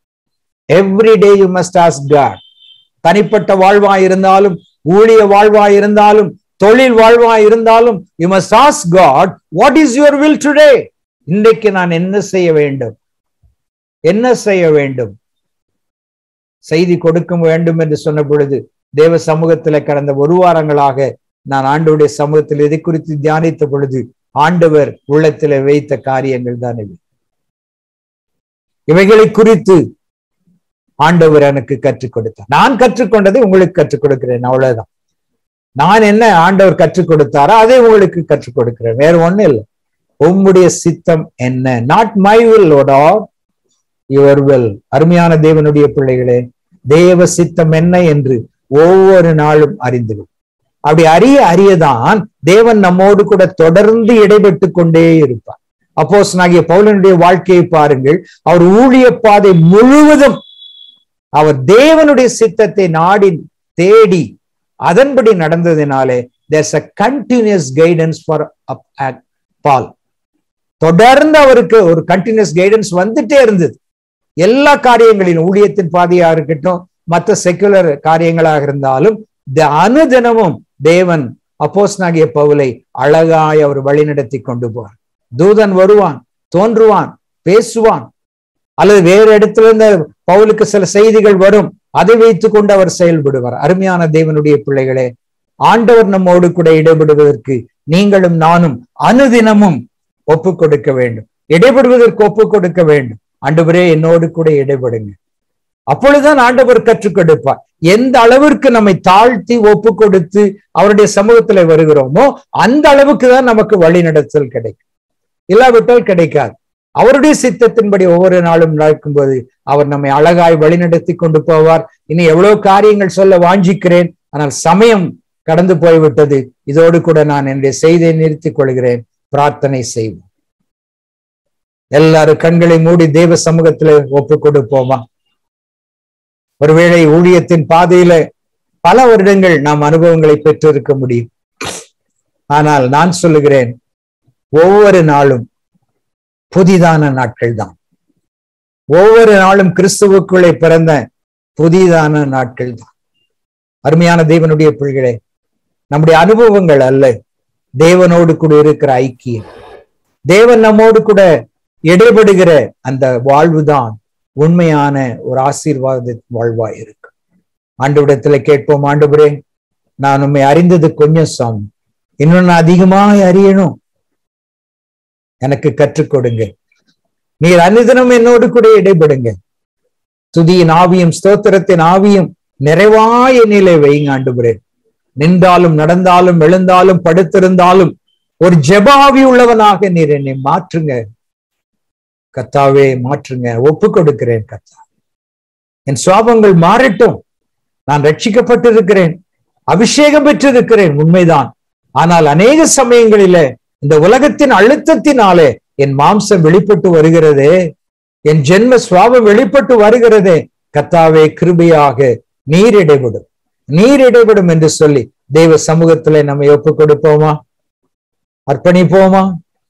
every day you must ask God தனிப்பட்ட வாழ்வா இருந்தாலும் ஊழிய வாழ்வா இருந்தாலும் தொழில் வாழ்வா இருந்தாலும் you must ask God what is your will today இன்றைக்கு நான் என்ன செய்ய வேண்டும் என்ன செய்ய வேண்டும் செய்தி கொடுக்க வேண்டும் என்று சொன்ன பொழுது தேவ சமூகத்துல கடந்த ஒரு வாரங்களாக நான் ஆண்டவருடைய சமூகத்தில் எதை குறித்து தியானித்த பொழுது ஆண்டவர் உள்ளத்துல வைத்த காரியங்கள் தான் இவை இவைகளை குறித்து ஆண்டவர் எனக்கு கற்றுக் கொடுத்தார் நான் கற்றுக்கொண்டதை உங்களுக்கு கற்றுக் கொடுக்கிறேன் அவ்வளவுதான் நான் என்ன ஆண்டவர் கற்றுக் கொடுத்தாரோ அதை உங்களுக்கு கற்றுக் கொடுக்கிறேன் வேற ஒண்ணு இல்லை உம்முடைய சித்தம் என்ன not my will other your will அருமையான தேவனுடைய பிள்ளைகளே தேவ சித்தம் என்ன என்று ஒவ்வொரு நாளும் அறிந்துடும் அப்படி அறிய அறியதான் தேவன் நம்மோடு கூட தொடர்ந்து இடைபெட்டு கொண்டே இருப்பார் அப்போஸ் நாகிய பவுலனுடைய வாழ்க்கையை பாருங்கள் அவர் ஊழிய பாதை முழுவதும் அவர் தேவனுடைய சித்தத்தை நாடி தேடி அதன்படி நடந்ததினாலே there's a continuous guidance for Paul தொடர்ந்து அவருக்கு ஒரு கண்டினியூஸ் கைடன்ஸ் வந்துட்டே இருந்தது எல்லா காரியங்களிலும் ஊழியத்தின் பாதையா இருக்கட்டும் மற்ற செக்குலர் காரியங்களாக இருந்தாலும் அனுதினமும் தேவன் அப்போஸ் நாகிய பவுலை அழகாய் அவர் வழிநடத்தி கொண்டு போவார் தூதன் வருவான் தோன்றுவான் பேசுவான் அல்லது வேறு இடத்துல இருந்து பவுலுக்கு சில செய்திகள் வரும் அதை வைத்துக் கொண்டு அவர் செயல்படுவார் அருமையான தேவனுடைய பிள்ளைகளே ஆண்டவர் நம்மோடு கூட இடைபடுவதற்கு நீங்களும் நானும் அனுதினமும் ஒப்பு கொடுக்க வேண்டும் இடைபடுவதற்கு ஒப்பு கொடுக்க வேண்டும் ஆண்டவரே என்னோடு கூட இடைபடுங்க அப்பொழுதுதான் ஆண்டவர் கற்றுக் கொடுப்பார் எந்த அளவிற்கு நம்மை தாழ்த்தி ஒப்பு கொடுத்து அவருடைய சமூகத்துல வருகிறோமோ அந்த அளவுக்கு தான் நமக்கு வழிநடத்தல் கிடைக்கும் இல்லாவிட்டால் கிடைக்காது அவருடைய சித்தத்தின்படி ஒவ்வொரு நாளும் நடக்கும்போது அவர் நம்மை அழகாய் வழிநடத்தி கொண்டு போவார் இனி எவ்வளவு காரியங்கள் சொல்ல வாஞ்சிக்கிறேன் ஆனால் சமயம் கடந்து போய்விட்டது இதோடு கூட நான் என்னுடைய செய்தியை நிறுத்திக் கொள்கிறேன் பிரார்த்தனை செய்வோம் எல்லாரும் கண்களை மூடி தேவ சமூகத்துல ஒப்பு கொடுப்போமா ஒருவேளை ஊழியத்தின் பாதையில பல வருடங்கள் நாம் அனுபவங்களை பெற்றிருக்க முடியும் ஆனால் நான் சொல்லுகிறேன் ஒவ்வொரு நாளும் புதிதான நாட்கள் தான் ஒவ்வொரு நாளும் கிறிஸ்துவுக்குள்ளே பிறந்த புதிதான நாட்கள் தான் அருமையான தேவனுடைய பிள்ளைகளே நம்முடைய அனுபவங்கள் அல்ல தேவனோடு கூட இருக்கிற ஐக்கியம் தேவன் நம்மோடு கூட இடைபடுகிற அந்த வாழ்வுதான் உண்மையான ஒரு ஆசீர்வாத வாழ்வா இருக்கு ஆண்டவிடத்துல கேட்போம் ஆண்டவரே நான் உண்மை அறிந்தது கொஞ்சம் சாமி இன்னும் நான் அதிகமாய் அறியணும் எனக்கு கற்றுக் கொடுங்க நீர் அனுதினம் என்னோடு கூட இடைபடுங்க துதியின் ஆவியும் ஸ்தோத்திரத்தின் ஆவியும் நிறைவாய நிலை வைங்க ஆண்டுபுரே நின்றாலும் நடந்தாலும் எழுந்தாலும் படுத்திருந்தாலும் ஒரு ஜெபாவி உள்ளவனாக நீர் என்னை மாற்றுங்க கத்தாவே மாற்றுங்க ஒப்பு கொடுக்கிறேன் கத்தா என் சுவாபங்கள் மாறட்டும் நான் ரட்சிக்கப்பட்டிருக்கிறேன் அபிஷேகம் பெற்றிருக்கிறேன் உண்மைதான் ஆனால் அநேக சமயங்களில இந்த உலகத்தின் அழுத்தத்தினாலே என் மாம்சம் வெளிப்பட்டு வருகிறதே என் ஜென்ம சுவாபம் வெளிப்பட்டு வருகிறதே கத்தாவே கிருபையாக நீர் இடைவிடும் நீர் இடைவிடும் என்று சொல்லி தெய்வ சமூகத்திலே நம்ம ஒப்பு கொடுப்போமா அர்ப்பணிப்போமா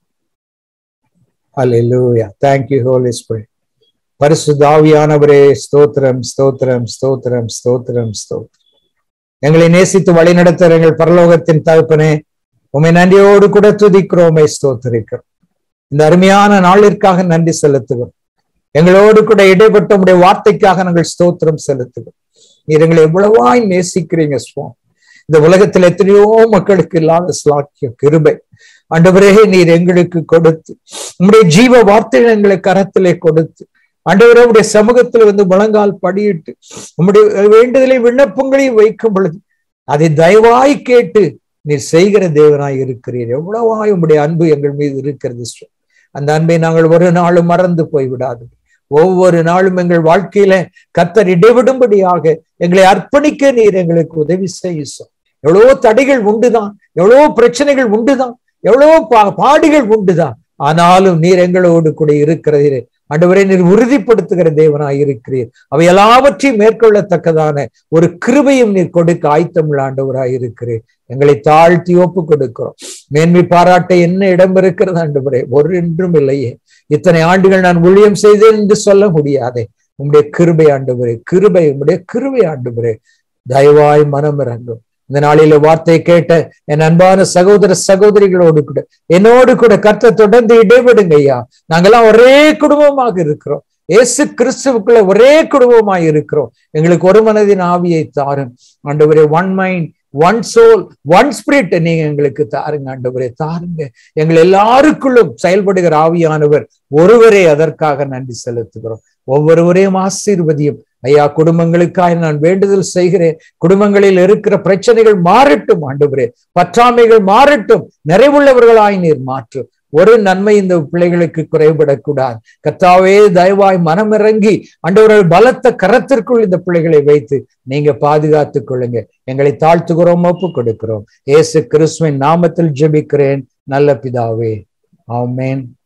அல்லேலூயா தேங்க்யூ ஹோலி ஸ்பிரிட் பரிசுத்தாவியானவரே ஸ்தோத்திரம் ஸ்தோத்திரம் ஸ்தோத்திரம் ஸ்தோத்திரம் ஸ்தோத்திரம் எங்களை நேசித்து வழி நடத்துகிற எங்கள் பரலோகத்தின் தகப்பனே உண்மை நன்றியோடு கூட துதிக்கிறோமே ஸ்தோத்திரிக்கிறோம் இந்த அருமையான நாளிற்காக நன்றி செலுத்துகிறோம் எங்களோடு கூட இடைப்பட்ட உடைய வார்த்தைக்காக நாங்கள் ஸ்தோத்திரம் செலுத்துகிறோம் நீர் எங்களை எவ்வளவாய் நேசிக்கிறீங்க சுவாமி இந்த உலகத்தில் எத்தனையோ மக்களுக்கு இல்லாத ஸ்லாக்கியம் கிருபை ஆண்டவரே நீர் எங்களுக்கு கொடுத்து உங்களுடைய ஜீவ வார்த்தைகள் எங்களுக்கு கரத்திலே கொடுத்து ஆண்டவரே உடைய சமூகத்தில் வந்து முழங்கால் படியிட்டு உங்களுடைய வேண்டுதலை விண்ணப்பங்களையும் வைக்கும் பொழுது அதை தயவாய் கேட்டு நீர் செய்கிற தேவனாய் இருக்கிறீர் எவ்வளவாய் உங்களுடைய அன்பு எங்கள் மீது இருக்கிறது அந்த அன்பை நாங்கள் ஒரு நாளும் மறந்து போய்விடாது ஒவ்வொரு நாளும் எங்கள் வாழ்க்கையில கத்தர் இடைவிடும்படியாக எங்களை அர்ப்பணிக்க நீர் எங்களுக்கு உதவி செய்யும் எவ்வளவோ தடைகள் உண்டுதான் எவ்வளவோ பிரச்சனைகள் உண்டுதான் எவ்வளவோ பா பாடுகள் உண்டுதான் ஆனாலும் நீர் எங்களோடு கூட இருக்கிறீர் ஆண்டவரை நீர் உறுதிப்படுத்துகிற தேவனாய் இருக்கிறீர் அவை எல்லாவற்றையும் மேற்கொள்ளத்தக்கதான ஒரு கிருபையும் நீர் கொடுக்க ஆயத்தமுள்ள ஆண்டவராய் இருக்கிறீர் எங்களை தாழ்த்தி ஒப்பு கொடுக்கிறோம் மேன்மை பாராட்ட என்ன இடம் இருக்கிறது ஆண்டவரே ஒரு என்றும் இல்லையே இத்தனை ஆண்டுகள் நான் ஊழியம் செய்தேன் என்று சொல்ல முடியாதே உம்முடைய கிருபை ஆண்டுபுரே கிருபை உம்முடைய கிருபை ஆண்டுபுரே தயவாய் மனம் இறங்கும் இந்த நாளில வார்த்தை கேட்ட என் அன்பான சகோதர சகோதரிகளோடு கூட என்னோடு கூட கர்த்த தொடர்ந்து இடைவிடுங்க ஐயா நாங்கெல்லாம் ஒரே குடும்பமாக இருக்கிறோம் இயேசு கிறிஸ்துவுக்குள்ள ஒரே குடும்பமாய் இருக்கிறோம் எங்களுக்கு ஒரு மனதின் ஆவியை தாரும் ஆண்டவரே one mind one soul one spirit நீங்க எங்களுக்கு தாருங்க ஆண்டவரே தாருங்க எங்கள் எல்லாருக்குள்ளும் செயல்படுகிற ஆவியானவர் ஒருவரே அதற்காக நன்றி செலுத்துகிறோம் ஒவ்வொருவரையும் ஆசீர்வதியும் ஐயா குடும்பங்களுக்காக நான் வேண்டுதல் செய்கிறேன் குடும்பங்களில் இருக்கிற பிரச்சனைகள் மாறட்டும் ஆண்டவரே பற்றாமைகள் மாறட்டும் நிறைவுள்ளவர்களாய் நீர் மாற்றும் ஒரு நன்மை இந்த பிள்ளைகளுக்கு குறைபடக்கூடாது கத்தாவே தயவாய் மனமிறங்கி அண்டவர்கள் பலத்த கரத்திற்குள் இந்த பிள்ளைகளை வைத்து நீங்க பாதுகாத்துக் கொள்ளுங்க எங்களை தாழ்த்துகிறோம் ஒப்பு கொடுக்கிறோம் ஏசு கிறிஸ்துவின் நாமத்தில் ஜெபிக்கிறேன் நல்ல பிதாவே ஆமேன்